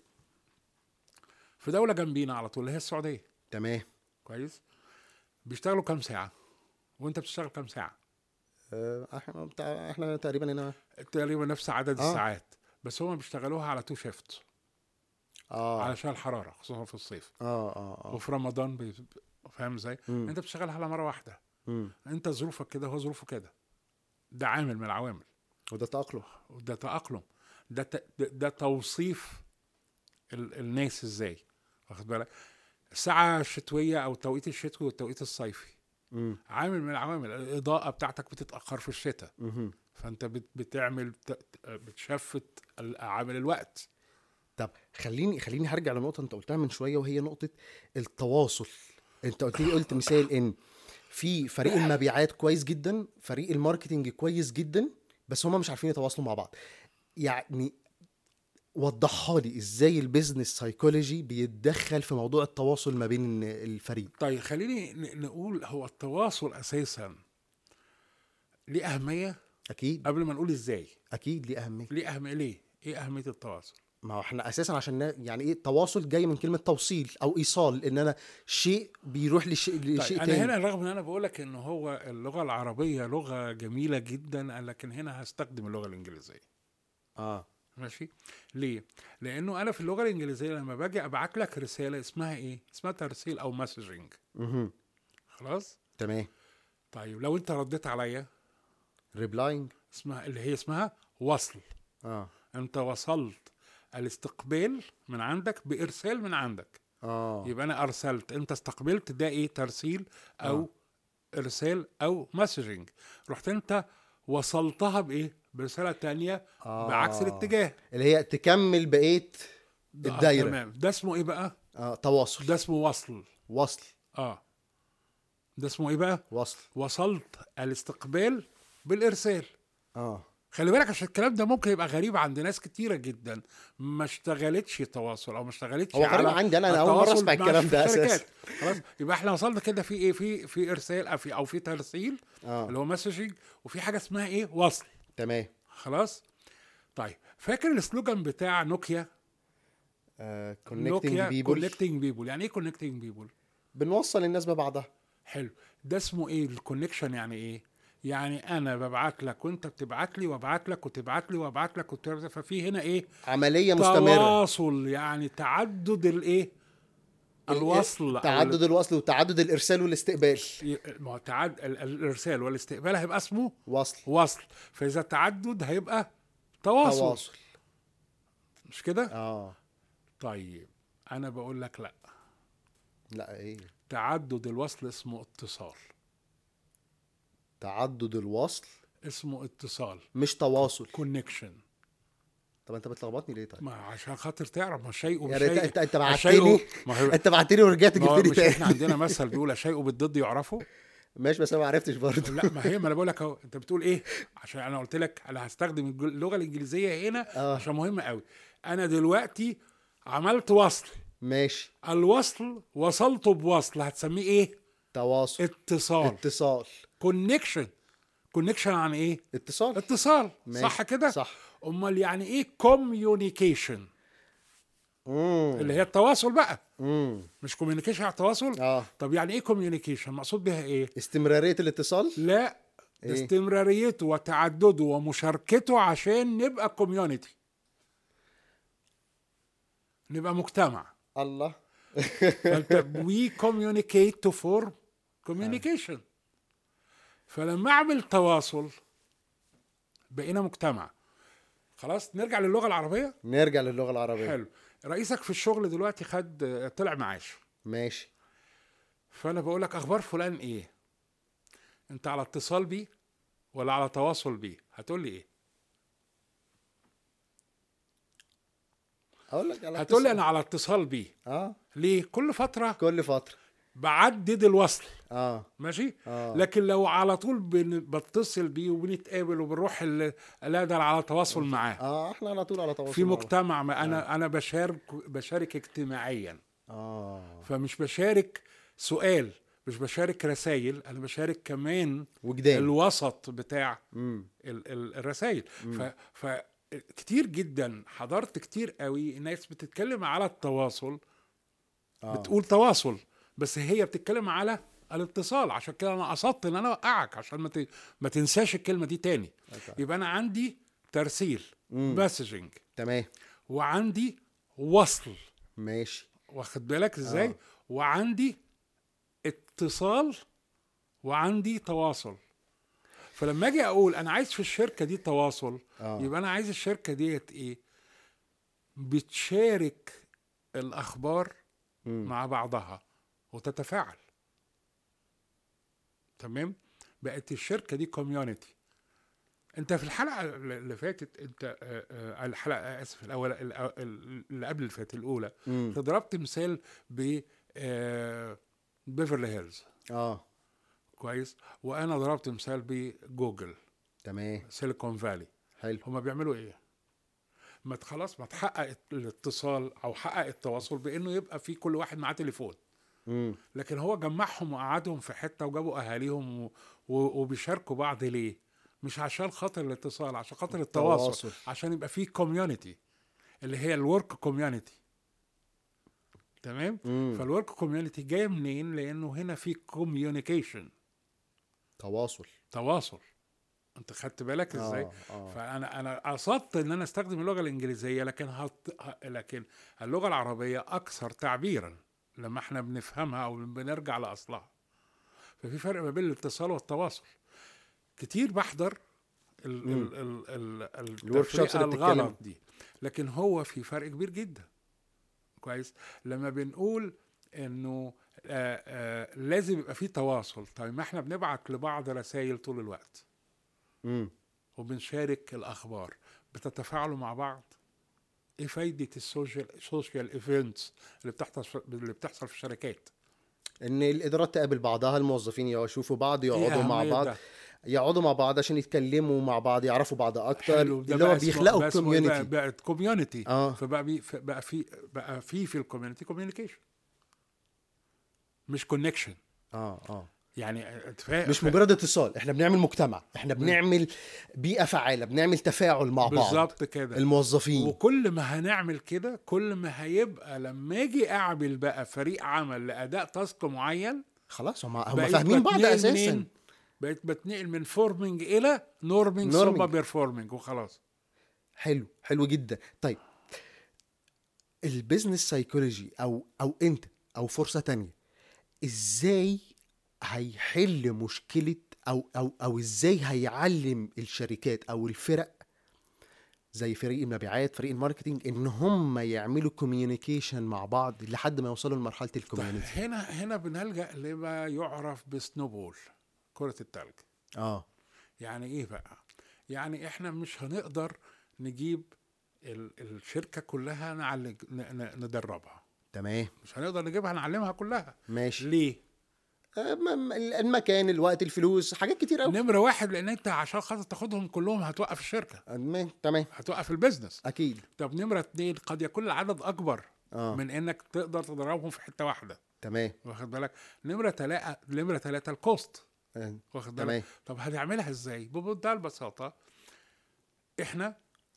في دوله جنبينا على طول اللي هي السعوديه تمام كويس بيشتغلوا كام ساعه وانت بتشتغل كام ساعه آه، احنا بتاع احنا تقريبا هنا تقريبا نفس عدد آه. الساعات بس هم بيشتغلوها على تو شيفت اه علشان الحراره خصوصا في الصيف اه اه اه وفي رمضان بي... فاهم ازاي مم. انت بتشتغلها على مره واحده مم. انت ظروفك كده هو ظروفه كده ده عامل من العوامل وده تأقلم وده تأقلم ده ت... ده, ده توصيف ال... الناس ازاي واخد بالك الساعة الشتوية أو التوقيت الشتوي والتوقيت الصيفي مم. عامل من العوامل الإضاءة بتاعتك بتتأخر في الشتاء مهم. فأنت بت... بتعمل ت... بتشفت ال- عامل الوقت طب خليني خليني هرجع لنقطة أنت قلتها من شوية وهي نقطة التواصل أنت قلت لي قلت مثال إن في فريق المبيعات كويس جدا فريق الماركتينج كويس جدا بس هما مش عارفين يتواصلوا مع بعض يعني وضحها لي ازاي البيزنس سايكولوجي بيتدخل في موضوع التواصل ما بين الفريق طيب خليني ن- نقول هو التواصل أساسا ليه أهمية اكيد قبل ما نقول إزاي اكيد ليه اهميه ليه أهمية ليه إيه أهمية التواصل ما هو احنا اساسا عشان نا- يعني ايه التواصل جاي من كلمه توصيل او ايصال ان انا شيء بيروح لشيء طيب لشيء انا تاني هنا رغم ان انا بقول لك ان هو اللغه العربيه لغه جميله جدا لكن هنا هستخدم اللغه الانجليزيه اه ماشي ليه لانه انا في اللغه الانجليزيه لما باجي ابعت لك رساله اسمها ايه اسمها ترسيل او مسجنج اها خلاص تمام طيب لو انت رديت عليا ريبلاينج اسمها اللي هي اسمها وصل اه انت وصلت الاستقبال من عندك بارسال من عندك اه يبقى انا ارسلت انت استقبلت ده ايه ترسيل او ارسال او مسجنج رحت انت وصلتها بايه برساله تانية آه. بعكس الاتجاه اللي هي تكمل بقيه ده- آه، الدايره تمام ده اسمه ايه بقى اه تواصل ده اسمه وصل وصل اه ده اسمه ايه بقى وصل وصلت الاستقبال بالارسال اه خلي بالك عشان الكلام ده ممكن يبقى غريب عند ناس كتيره جدا ما اشتغلتش تواصل او ما اشتغلتش هو غريب على عندي أنا، أنا أول مرة التواصل أسمع مع الكلام ده الشركات. أساساً. خلاص يبقى احنا وصلنا كده في ايه في في ارسال او في او في ترسيل اه اللي هو مسجنج وفي حاجه اسمها ايه وصل تمام خلاص طيب فاكر السلوجان بتاع نوكيا كونكتنج نوكيا بيبول كونكتنج بيبول يعني ايه كونكتنج بيبول بنوصل الناس ببعضها حلو ده اسمه ايه الكونكشن يعني ايه يعني انا ببعت لك وانت بتبعت لي وابعت لك وتبعت لي وابعت لك وتبعت لي ففي هنا ايه عمليه مستمره تواصل يعني تعدد الايه الوصل أو تعدد الوصل وتعدد الارسال والاستقبال ال- ما هو تعد ال- الارسال والاستقبال هيبقى اسمه وصل وصل فاذا تعدد هيبقى تواصل, تواصل مش كده اه طيب انا بقول لك لا لا ايه تعدد الوصل اسمه اتصال تعدد الوصل اسمه اتصال مش تواصل كونكشن طب انت بتلخبطني ليه طيب ما عشان خاطر تعرف ما شيء يا بشيء ريت انت انت الشيء- بعتني ما هو انت بعتني ورجعت ما هو جبت لي مش احنا تاني عندنا مثل بيقول الشيء بالضد يعرفه ماشي بس انا ما عرفتش برضه لا ما هي ما انا بقول لك اهو انت بتقول ايه عشان انا قلت لك انا هستخدم الج- اللغه الانجليزيه هنا آه. عشان مهمه قوي انا دلوقتي عملت وصل ماشي الوصل وصلته بوصل هتسميه ايه تواصل اتصال اتصال كونكشن كونكشن عن ايه اتصال اتصال ماشي. صح كده صح امال يعني ايه كوميونيكيشن امم اللي هي التواصل بقى امم مش كوميونيكيشن على التواصل اه طب يعني ايه كوميونيكيشن مقصود بها ايه استمراريه الاتصال لا ده إيه؟ استمراريته وتعدده ومشاركته عشان نبقى كوميونتي نبقى مجتمع الله فانت وي كوميونيكيت تو فورم كوميونيكيشن فلما اعمل تواصل بقينا مجتمع خلاص نرجع للغه العربيه نرجع للغه العربيه حلو رئيسك في الشغل دلوقتي خد طلع معاش ماشي فانا بقول لك اخبار فلان ايه انت على اتصال بيه ولا على تواصل بيه هتقول لي ايه اقول لك على هتقول لي اتصال. انا على اتصال بيه اه ليه كل فتره كل فتره بعدد الوصل اه ماشي آه. لكن لو على طول بن- بتصل بيه وبنتقابل وبنروح ال- لا ده أنا على تواصل معاه اه احنا على طول على تواصل في مع بعض. مجتمع ما انا انا بشارك بشارك اجتماعيا اه فمش بشارك سؤال مش بشارك رسائل انا بشارك كمان وجدان الوسط بتاع امم ال- ال- الرسائل ف, ف كتير جدا حضرت كتير قوي ناس بتتكلم على التواصل آه. بتقول تواصل بس هي بتتكلم على الاتصال عشان كده انا قصدت ان انا اوقعك عشان ما ت- ما تنساش الكلمه دي تاني أوكي. يبقى انا عندي ترسيل مم. مسجنج تمام وعندي وصل ماشي واخد بالك ازاي آه. وعندي اتصال وعندي تواصل فلما اجي اقول انا عايز في الشركه دي تواصل آه. يبقى انا عايز الشركه ديت ايه بتشارك الاخبار مم. مع بعضها وتتفاعل تمام بقت الشركه دي كوميونتي انت في الحلقه اللي فاتت انت آه، آه، الحلقه اسف الاول اللي قبل اللي فاتت الاولى مم. انت ضربت مثال ب آه، بيفرلي هيلز اه كويس وانا ضربت مثال بجوجل تمام سيليكون فالي حلو هما بيعملوا ايه ما ت- خلاص ما تحقق الاتصال او حقق التواصل بانه يبقى في كل واحد معاه تليفون امم لكن هو جمعهم وقعدهم في حته وجابوا اهاليهم و... و... وبيشاركوا بعض ليه مش عشان خاطر الاتصال عشان خاطر التواصل التواصل. عشان يبقى في كوميونتي اللي هي الورك كوميونتي تمام مم. فالورك كوميونتي جايه منين لانه هنا في كوميونيكيشن تواصل تواصل انت خدت بالك ازاي آه، آه. فانا انا قصدت ان انا استخدم اللغه الانجليزيه لكن هط... ه- لكن اللغه العربيه اكثر تعبيرا لما احنا بنفهمها او بنرجع لاصلها ففي فرق ما بين الاتصال والتواصل كتير بحضر ال ال ال ال الورك شوبس التفرقه اللي بتتكلم. الغلط دي لكن هو في فرق كبير جدا كويس لما بنقول انه آه آه لازم يبقى في تواصل طيب ما احنا بنبعت لبعض رسائل طول الوقت امم وبنشارك الاخبار بتتفاعلوا مع بعض ايه فايده السوشيال سوشيال ايفنتس اللي بتحصل في اللي بتحصل في الشركات ان الادارات تقابل بعضها الموظفين يشوفوا بعض يقعدوا مع أهمية بعض ده؟ يقعدوا مع بعض عشان يتكلموا مع بعض يعرفوا بعض اكتر حلو ده اللي هو بقى اسمه- بيخلقوا بقى اسمه إيه بقى؟ كوميونتي بقت كوميونتي آه. فبقى بي ف- بقى في بقى في في الكوميونتي كوميونيكيشن مش كونكشن اه اه يعني انت فاهم مش مجرد اتصال احنا بنعمل مجتمع احنا بنعمل بيئه فعاله بنعمل تفاعل مع بعض بالظبط كده الموظفين وكل ما هنعمل كده كل ما هيبقى لما اجي اعمل بقى فريق عمل لاداء تاسك معين خلاص هم هم بقيت فاهمين بعض بتنقل اساسا منين؟ بقيت بتنقل من فورمنج الى نورمنج ثم نورمينج. بيرفورمنج وخلاص حلو حلو جدا طيب البيزنس سايكولوجي او او انت او فرصه تانية ازاي هيحل مشكله او او او ازاي هيعلم الشركات او الفرق زي فريق المبيعات فريق الماركتينج ان هم يعملوا كوميونيكيشن مع بعض لحد ما يوصلوا لمرحله طيب الكوميونتي هنا هنا بنلجا لما يعرف بسنوبول كره التلج اه يعني ايه بقى يعني احنا مش هنقدر نجيب ال- الشركه كلها نعلج ن- ن- ندربها تمام مش هنقدر نجيبها نعلمها كلها ماشي ليه آه، م- م- المكان الوقت الفلوس حاجات كتير قوي نمره واحد لان انت عشان خاطر تاخدهم كلهم هتوقف الشركه تمام هتوقف البيزنس اكيد طب نمره اتنين قد يكون العدد اكبر اه من انك تقدر تدربهم في حته واحده تمام واخد بالك نمره تلاقة نمره ثلاثة الكوست آه، واخد تمام بالك طب هنعملها ازاي بمنتهى البساطه احنا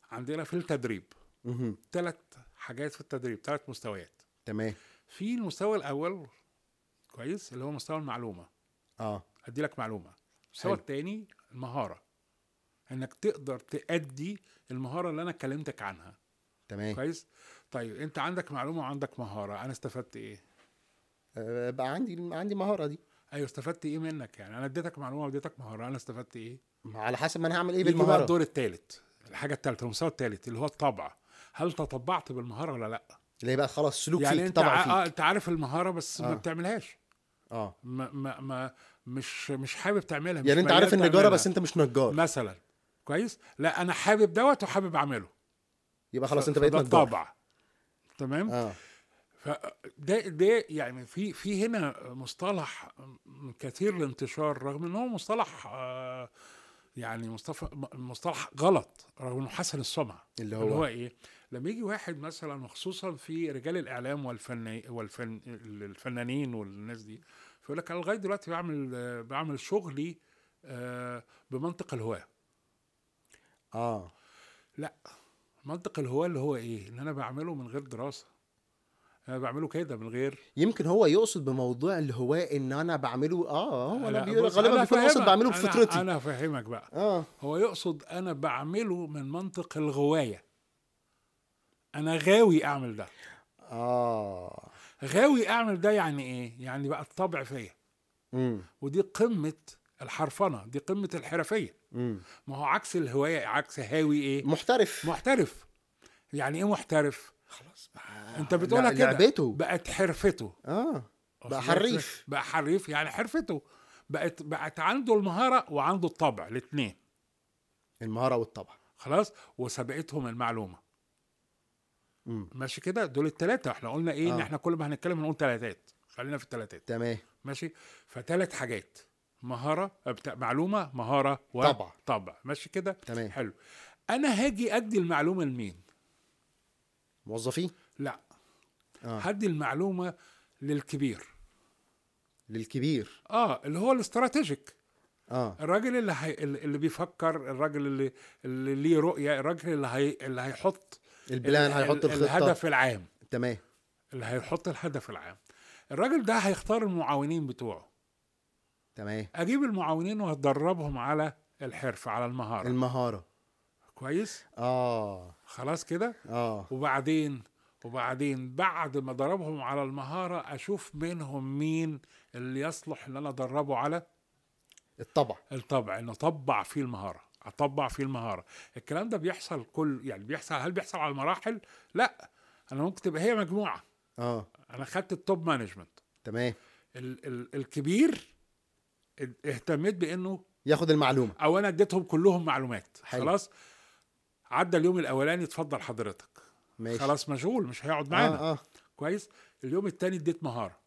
عندنا في التدريب مهم. ثلاث حاجات في التدريب ثلاث مستويات تمام في المستوى الاول كويس اللي هو مستوى المعلومه اه ادي لك معلومه المستوى حلو. الثاني المهاره انك تقدر تأدي المهاره اللي انا كلمتك عنها تمام كويس طيب انت عندك معلومه وعندك مهاره انا استفدت ايه آه بقى عندي عندي مهاره دي ايوه استفدت ايه منك يعني انا اديتك معلومه واديتك مهاره انا استفدت ايه على حسب ما انا هعمل ايه يجي بقى بالمهاره الدور الثالث الحاجه الثالثه المستوى الثالث اللي هو الطبع هل تطبعت بالمهاره ولا لا اللي هي بقى خلاص سلوك يعني فيك انت طبع ع... فيك آه انت عارف المهاره بس ما آه. بتعملهاش اه ما ما, ما مش مش حابب تعملها مش يعني انت ميال عارف النجاره تعملها. بس انت مش نجار مثلا كويس لا انا حابب دوت وحابب اعمله يبقى خلاص ف- انت بقيت فده نجار الطبع تمام اه فده ده يعني في في هنا مصطلح كثير الانتشار رغم ان هو مصطلح آه، يعني مصطلح مصطلح غلط رغم انه حسن السمعه اللي اللي هو هو ايه لما يجي واحد مثلا وخصوصا في رجال الاعلام والفن والفن الفنانين والناس دي فيقول لك انا لغايه دلوقتي بعمل آه، بعمل شغلي آه، بمنطق الهواه اه لا منطق الهواه اللي هو ايه ان انا بعمله من غير دراسه انا بعمله كده من غير يمكن هو يقصد بموضوع اللي هو ان انا بعمله اه هو لا، انا بيقول بص، غالبا أنا بيكون يقصد أفهمك. بعمله أنا- بفطرتي انا افهمك بقى اه هو يقصد انا بعمله من منطق الغوايه انا غاوي اعمل ده اه غاوي اعمل ده يعني ايه يعني بقى الطبع فيا امم ودي قمه الحرفنه دي قمه الحرفيه امم ما هو عكس الهوايه عكس هاوي ايه محترف محترف يعني ايه محترف خلاص بقى انت بتقولها كده لعبته بقت حرفته اه بقى واخد بالك؟ حريف بقى حريف يعني حرفته بقت بقت عنده المهاره وعنده الطبع الاثنين المهاره والطبع خلاص وسبقتهم المعلومه امم ماشي كده دول الثلاثه احنا قلنا ايه ان آه. احنا كل ما هنتكلم هنقول ثلاثات خلينا في الثلاثات تمام ماشي فثلاث حاجات مهاره بتاع معلومه مهاره طبع. طبع ماشي كده تمام حلو انا هاجي ادي المعلومه لمين موظفين لا اه هدي المعلومه للكبير للكبير اه اللي هو الاستراتيجيك اه الراجل اللي هي اللي بيفكر الراجل اللي اللي ليه رؤيه الراجل اللي هي اللي هيحط البلان ال- هيحط ال- الخطه الهدف العام تمام اللي هيحط الهدف العام الراجل ده هيختار المعاونين بتوعه تمام اجيب المعاونين وهدربهم على الحرفه على المهاره المهاره كويس اه خلاص كده اه وبعدين وبعدين بعد ما ضربهم على المهاره اشوف منهم مين اللي يصلح ان انا ادربه على الطبع الطبع انه طبع فيه المهاره اطبع فيه المهاره الكلام ده بيحصل كل يعني بيحصل هل بيحصل على المراحل لا انا ممكن تبقى هي مجموعه اه انا خدت التوب مانجمنت تمام ال- ال- الكبير اهتميت بانه ياخد المعلومه او انا اديتهم كلهم معلومات حلو. خلاص عدى اليوم الاولاني اتفضل حضرتك ماشي خلاص مشغول مش هيقعد معانا اه اه كويس اليوم التاني اديت مهاره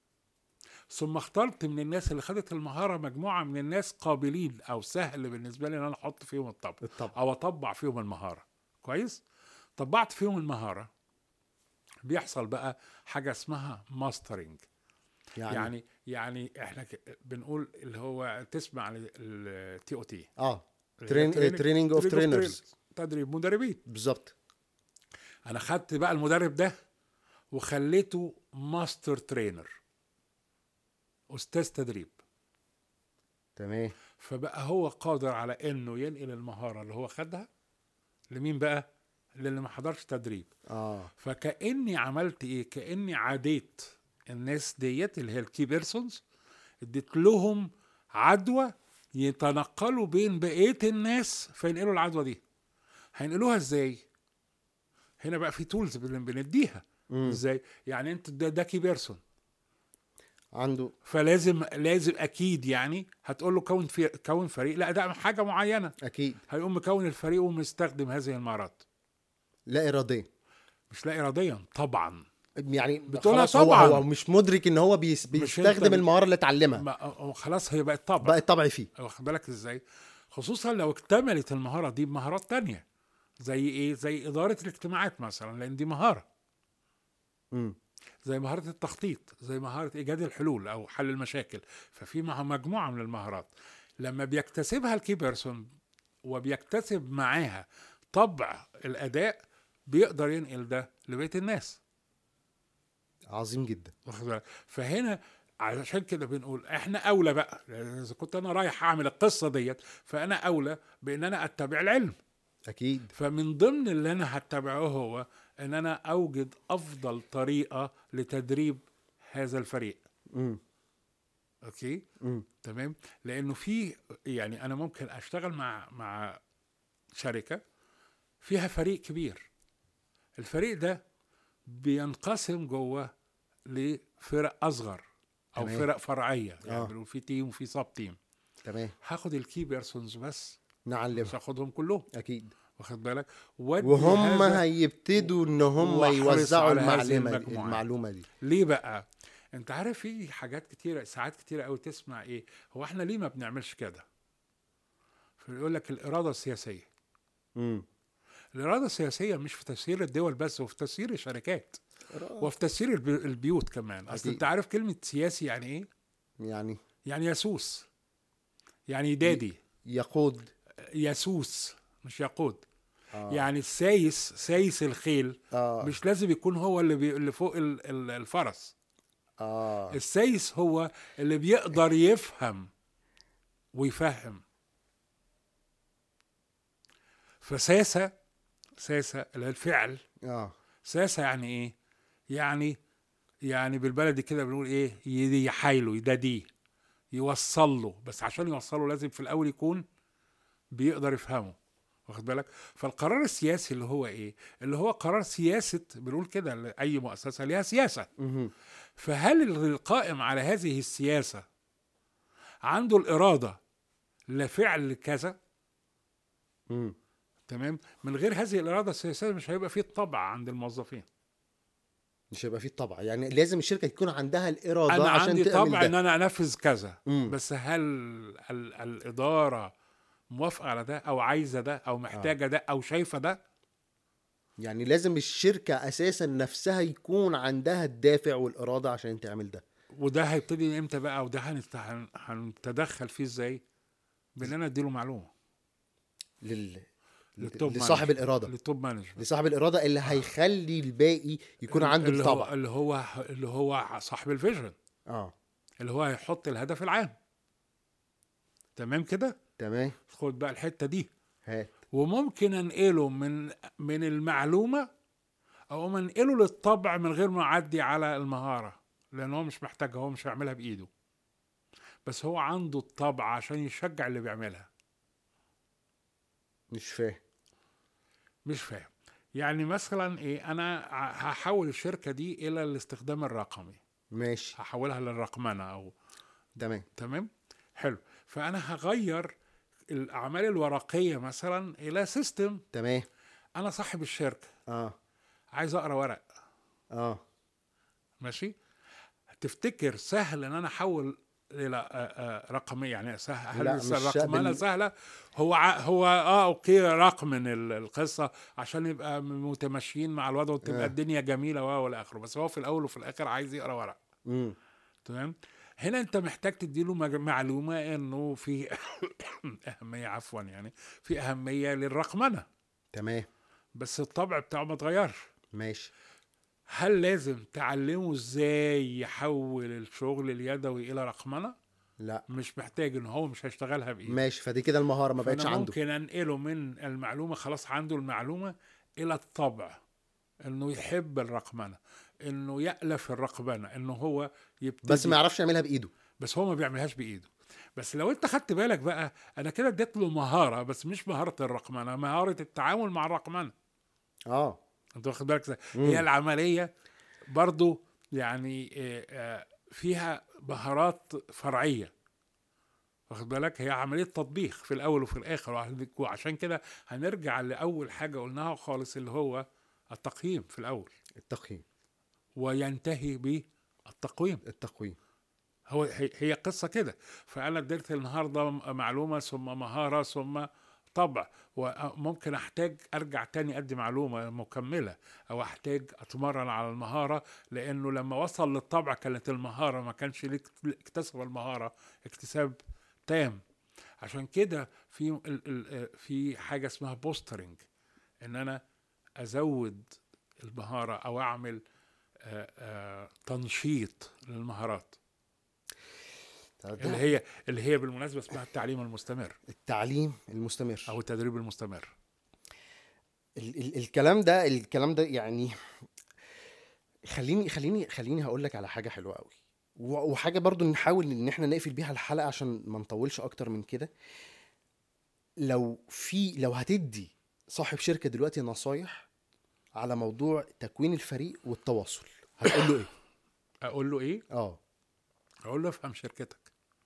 ثم اخترت من الناس اللي خدت المهاره مجموعه من الناس قابلين او سهل بالنسبه لي ان انا احط فيهم الطبع الطبع او اطبع فيهم المهاره كويس طبعت فيهم المهاره بيحصل بقى حاجه اسمها ماسترنج يعني, يعني يعني احنا ك- بنقول اللي هو تسمع التي او تي اه ترين تريننج اوف ترينرز تدريب مدربين بالظبط انا خدت بقى المدرب ده وخليته ماستر ترينر استاذ تدريب تمام فبقى هو قادر على انه ينقل المهاره اللي هو خدها لمين بقى للي ما حضرش تدريب اه فكاني عملت ايه كاني عاديت الناس ديت اللي هي الكي بيرسونز اديت لهم عدوى يتنقلوا بين بقيه الناس فينقلوا العدوى دي هينقلوها ازاي هنا بقى في تولز بنديها مم. ازاي يعني انت ده, ده كي بيرسون عنده فلازم لازم اكيد يعني هتقول له كون في كون فريق لا ده حاجه معينه اكيد هيقوم مكون الفريق ومستخدم هذه المهارات لا اراديا مش لا اراديا طبعا يعني بتقولها خلاص هو طبعاً. هو مش مدرك ان هو بيس أنت بيستخدم بت- المهاره اللي اتعلمها ما خلاص هي بقت طبع بقى الطبع فيه واخد بالك ازاي خصوصا لو اكتملت المهاره دي بمهارات تانية زي ايه زي اداره الاجتماعات مثلا لان دي مهاره امم زي مهاره التخطيط زي مهاره ايجاد الحلول او حل المشاكل ففي مع- مجموعه من المهارات لما بيكتسبها الكي بيرسون وبيكتسب معاها طبع الاداء بيقدر ينقل ده لبقيه الناس عظيم جدا واخد بالك؟ فهنا علشان كده بنقول احنا اولى بقى لأن اذا كنت انا رايح اعمل القصه ديت فانا اولى بان انا اتبع العلم اكيد فمن ضمن اللي انا هتبعه هو ان انا اوجد افضل طريقه لتدريب هذا الفريق امم اوكي امم تمام لانه في يعني انا ممكن اشتغل مع مع شركه فيها فريق كبير الفريق ده بينقسم جوه لفرق اصغر او تمام. فرق فرعيه يعني آه. بنقول في تيم وفي سب تيم تمام هاخد الكي بيرسونز بس نعلم مش هاخدهم كلهم اكيد واخد بالك ودي وهم هذا- هيبتدوا ان هم واحرص يوزعوا على هذه المعلومه دي المجموعات. المعلومه دي ليه بقى انت عارف في حاجات كتيره ساعات كتيره قوي تسمع ايه هو احنا ليه ما بنعملش كده فيقول لك الاراده السياسيه امم الاراده السياسيه مش في تسيير الدول بس وفي تسيير الشركات وفي تسيير البي- البيوت كمان اصل أكيد. انت عارف كلمه سياسي يعني ايه يعني يعني يسوس يعني يدادي يقود يسوس مش يقود آه. يعني السايس سايس الخيل اه مش لازم يكون هو اللي, بي... اللي فوق ال... ال- الفرس اه السايس هو اللي بيقدر يفهم ويفهم فساسة ساسة اللي هي الفعل اه ساسة يعني ايه يعني يعني بالبلدي كده بنقول ايه ي- يحايله يداديه يوصل له بس عشان يوصله لازم في الاول يكون بيقدر يفهمه واخد بالك فالقرار السياسي اللي هو ايه اللي هو قرار سياسة بنقول كده اي مؤسسة ليها سياسة مهم. فهل القائم على هذه السياسة عنده الإرادة لفعل كذا مم. تمام من غير هذه الإرادة السياسية مش هيبقى فيه الطبع عند الموظفين مش هيبقى فيه طبع يعني لازم الشركه يكون عندها الاراده أنا عشان عندي تعمل طبع ده إن أنا أنفذ كذا مم. بس هل ال- الإدارة موافقة على ده أو عايزة ده أو محتاجة ده أو شايفة ده يعني لازم الشركه اساسا نفسها يكون عندها الدافع والاراده عشان تعمل ده وده هيبتدي امتى بقى وده هنت- هن- هنتدخل فيه ازاي بان انا اديله معلومه لل... للتوب لصاحب مانجمنت. الاراده للتوب مانجمنت لصاحب الاراده اللي هيخلي الباقي يكون عنده اللي هو الطبع اللي هو اللي هو صاحب الفيجن اه اللي هو هيحط الهدف العام تمام كده تمام خد بقى الحته دي هات وممكن انقله من من المعلومه او انقله للطبع من غير ما اعدي على المهاره لان هو مش محتاجها هو مش هيعملها بايده بس هو عنده الطبع عشان يشجع اللي بيعملها مش فاهم مش فاهم يعني مثلا ايه انا ع- هحول الشركه دي الى الاستخدام الرقمي ماشي هحولها للرقمنه او تمام تمام حلو فانا هغير الاعمال الورقيه مثلا الى سيستم تمام انا صاحب الشركه اه عايز اقرا ورق اه ماشي تفتكر سهل ان انا احول الى آه، آه، رقميه يعني سهل لا، هل مش الرقمنه بال- سهله هو ع- هو اه اوكي رقم من ال- القصه عشان يبقى متماشيين مع الوضع وتبقى آه. الدنيا جميله و والى اخره بس هو في الاول وفي الاخر عايز يقرا ورق امم تمام هنا انت محتاج تديله مج- معلومه انه في اهميه عفوا يعني في اهميه للرقمنه تمام بس الطبع بتاعه ما اتغيرش ماشي هل لازم تعلمه ازاي يحول الشغل اليدوي الى رقمنه لا مش محتاج ان هو مش هيشتغلها بايده ماشي فدي كده المهاره ما بقتش فأنا عنده ممكن انقله من المعلومه خلاص عنده المعلومه الى الطبع انه يحب الرقمنه انه يالف الرقمنه انه هو يبتدي بس ما يعرفش يعملها بايده بس هو ما بيعملهاش بايده بس لو انت خدت بالك بقى انا كده اديت له مهاره بس مش مهاره الرقمنه مهاره التعامل مع الرقمنه اه انت واخد بالك ازاي؟ مم. هي العمليه برضو يعني آه، آه، فيها مهارات فرعيه واخد بالك هي عمليه تطبيق في الاول وفي الاخر وعشان- وعشان كده هنرجع لاول حاجه قلناها خالص اللي هو التقييم في الاول التقييم وينتهي بالتقويم التقويم هو هي هي قصه كده فانا اديت النهارده معلومه ثم مهاره ثم طبع وممكن احتاج ارجع تاني ادي معلومه مكمله او احتاج اتمرن على المهاره لانه لما وصل للطبع كانت المهاره ما كانش ليه اكتسب المهاره اكتساب تام عشان كده في ال- ال- في حاجه اسمها بوسترنج ان انا ازود المهاره او اعمل آه، آه، تنشيط للمهارات اللي هي اللي هي بالمناسبه اسمها التعليم المستمر التعليم المستمر او التدريب المستمر ال- ال- الكلام ده الكلام ده يعني خليني خليني خليني هقول لك على حاجه حلوه قوي و- وحاجه برضو نحاول ان احنا نقفل بيها الحلقه عشان ما نطولش اكتر من كده لو في لو هتدي صاحب شركه دلوقتي نصايح على موضوع تكوين الفريق والتواصل هتقول له ايه اقول له ايه اه اقول له افهم شركتك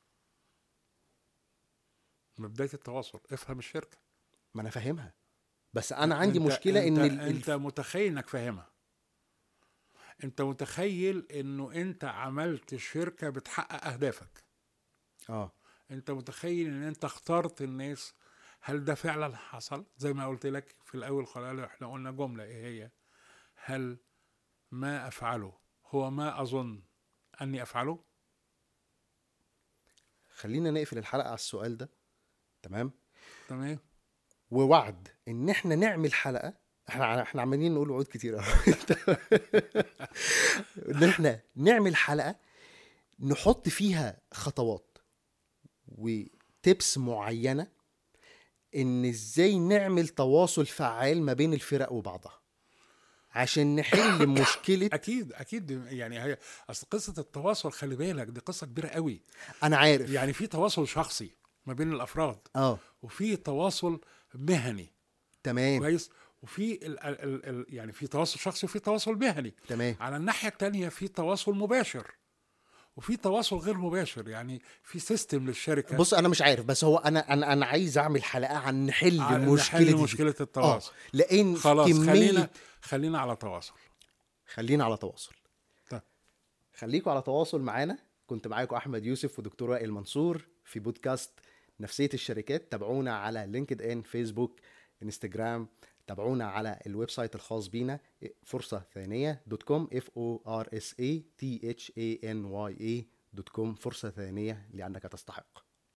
من بدايه التواصل افهم الشركه ما انا فاهمها بس انا عندي أنت- مشكله ان انت, ال- انت متخيل انك فاهمها انت متخيل انه انت عملت شركه بتحقق اهدافك اه انت متخيل ان انت اخترت الناس هل ده فعلا حصل زي ما قلت لك في الاول خلال احنا قلنا جمله ايه هي هل ما افعله هو ما اظن اني افعله خلينا نقفل الحلقه على السؤال ده تمام تمام ووعد ان احنا نعمل حلقه احنا احنا عمالين نقول وعود كتير أوي. ان احنا نعمل حلقه نحط فيها خطوات وتبس معينه ان ازاي نعمل تواصل فعال ما بين الفرق وبعضها عشان نحل مشكله اكيد اكيد يعني هي اصل قصه التواصل خلي بالك دي قصه كبيره قوي انا عارف يعني في تواصل شخصي ما بين الافراد اه وفي تواصل مهني تمام كويس وفي ال ال ال ال يعني في تواصل شخصي وفي تواصل مهني تمام على الناحيه الثانيه في تواصل مباشر وفي تواصل غير مباشر يعني في سيستم للشركه بص انا مش عارف بس هو انا انا انا عايز اعمل حلقه عن نحل على المشكله نحل دي مشكله اه التواصل لان خلاص كميه خلينا خلينا على تواصل خلينا على تواصل طيب. خليكم على تواصل معانا كنت معاكم احمد يوسف ودكتور وائل منصور في بودكاست نفسيه الشركات تابعونا على لينكد ان فيسبوك انستجرام تابعونا على الويب سايت الخاص بينا فرصه ثانيه دوت كوم اف او ار اس اي تي اتش اي ان واي اي دوت كوم فرصه ثانيه لانك تستحق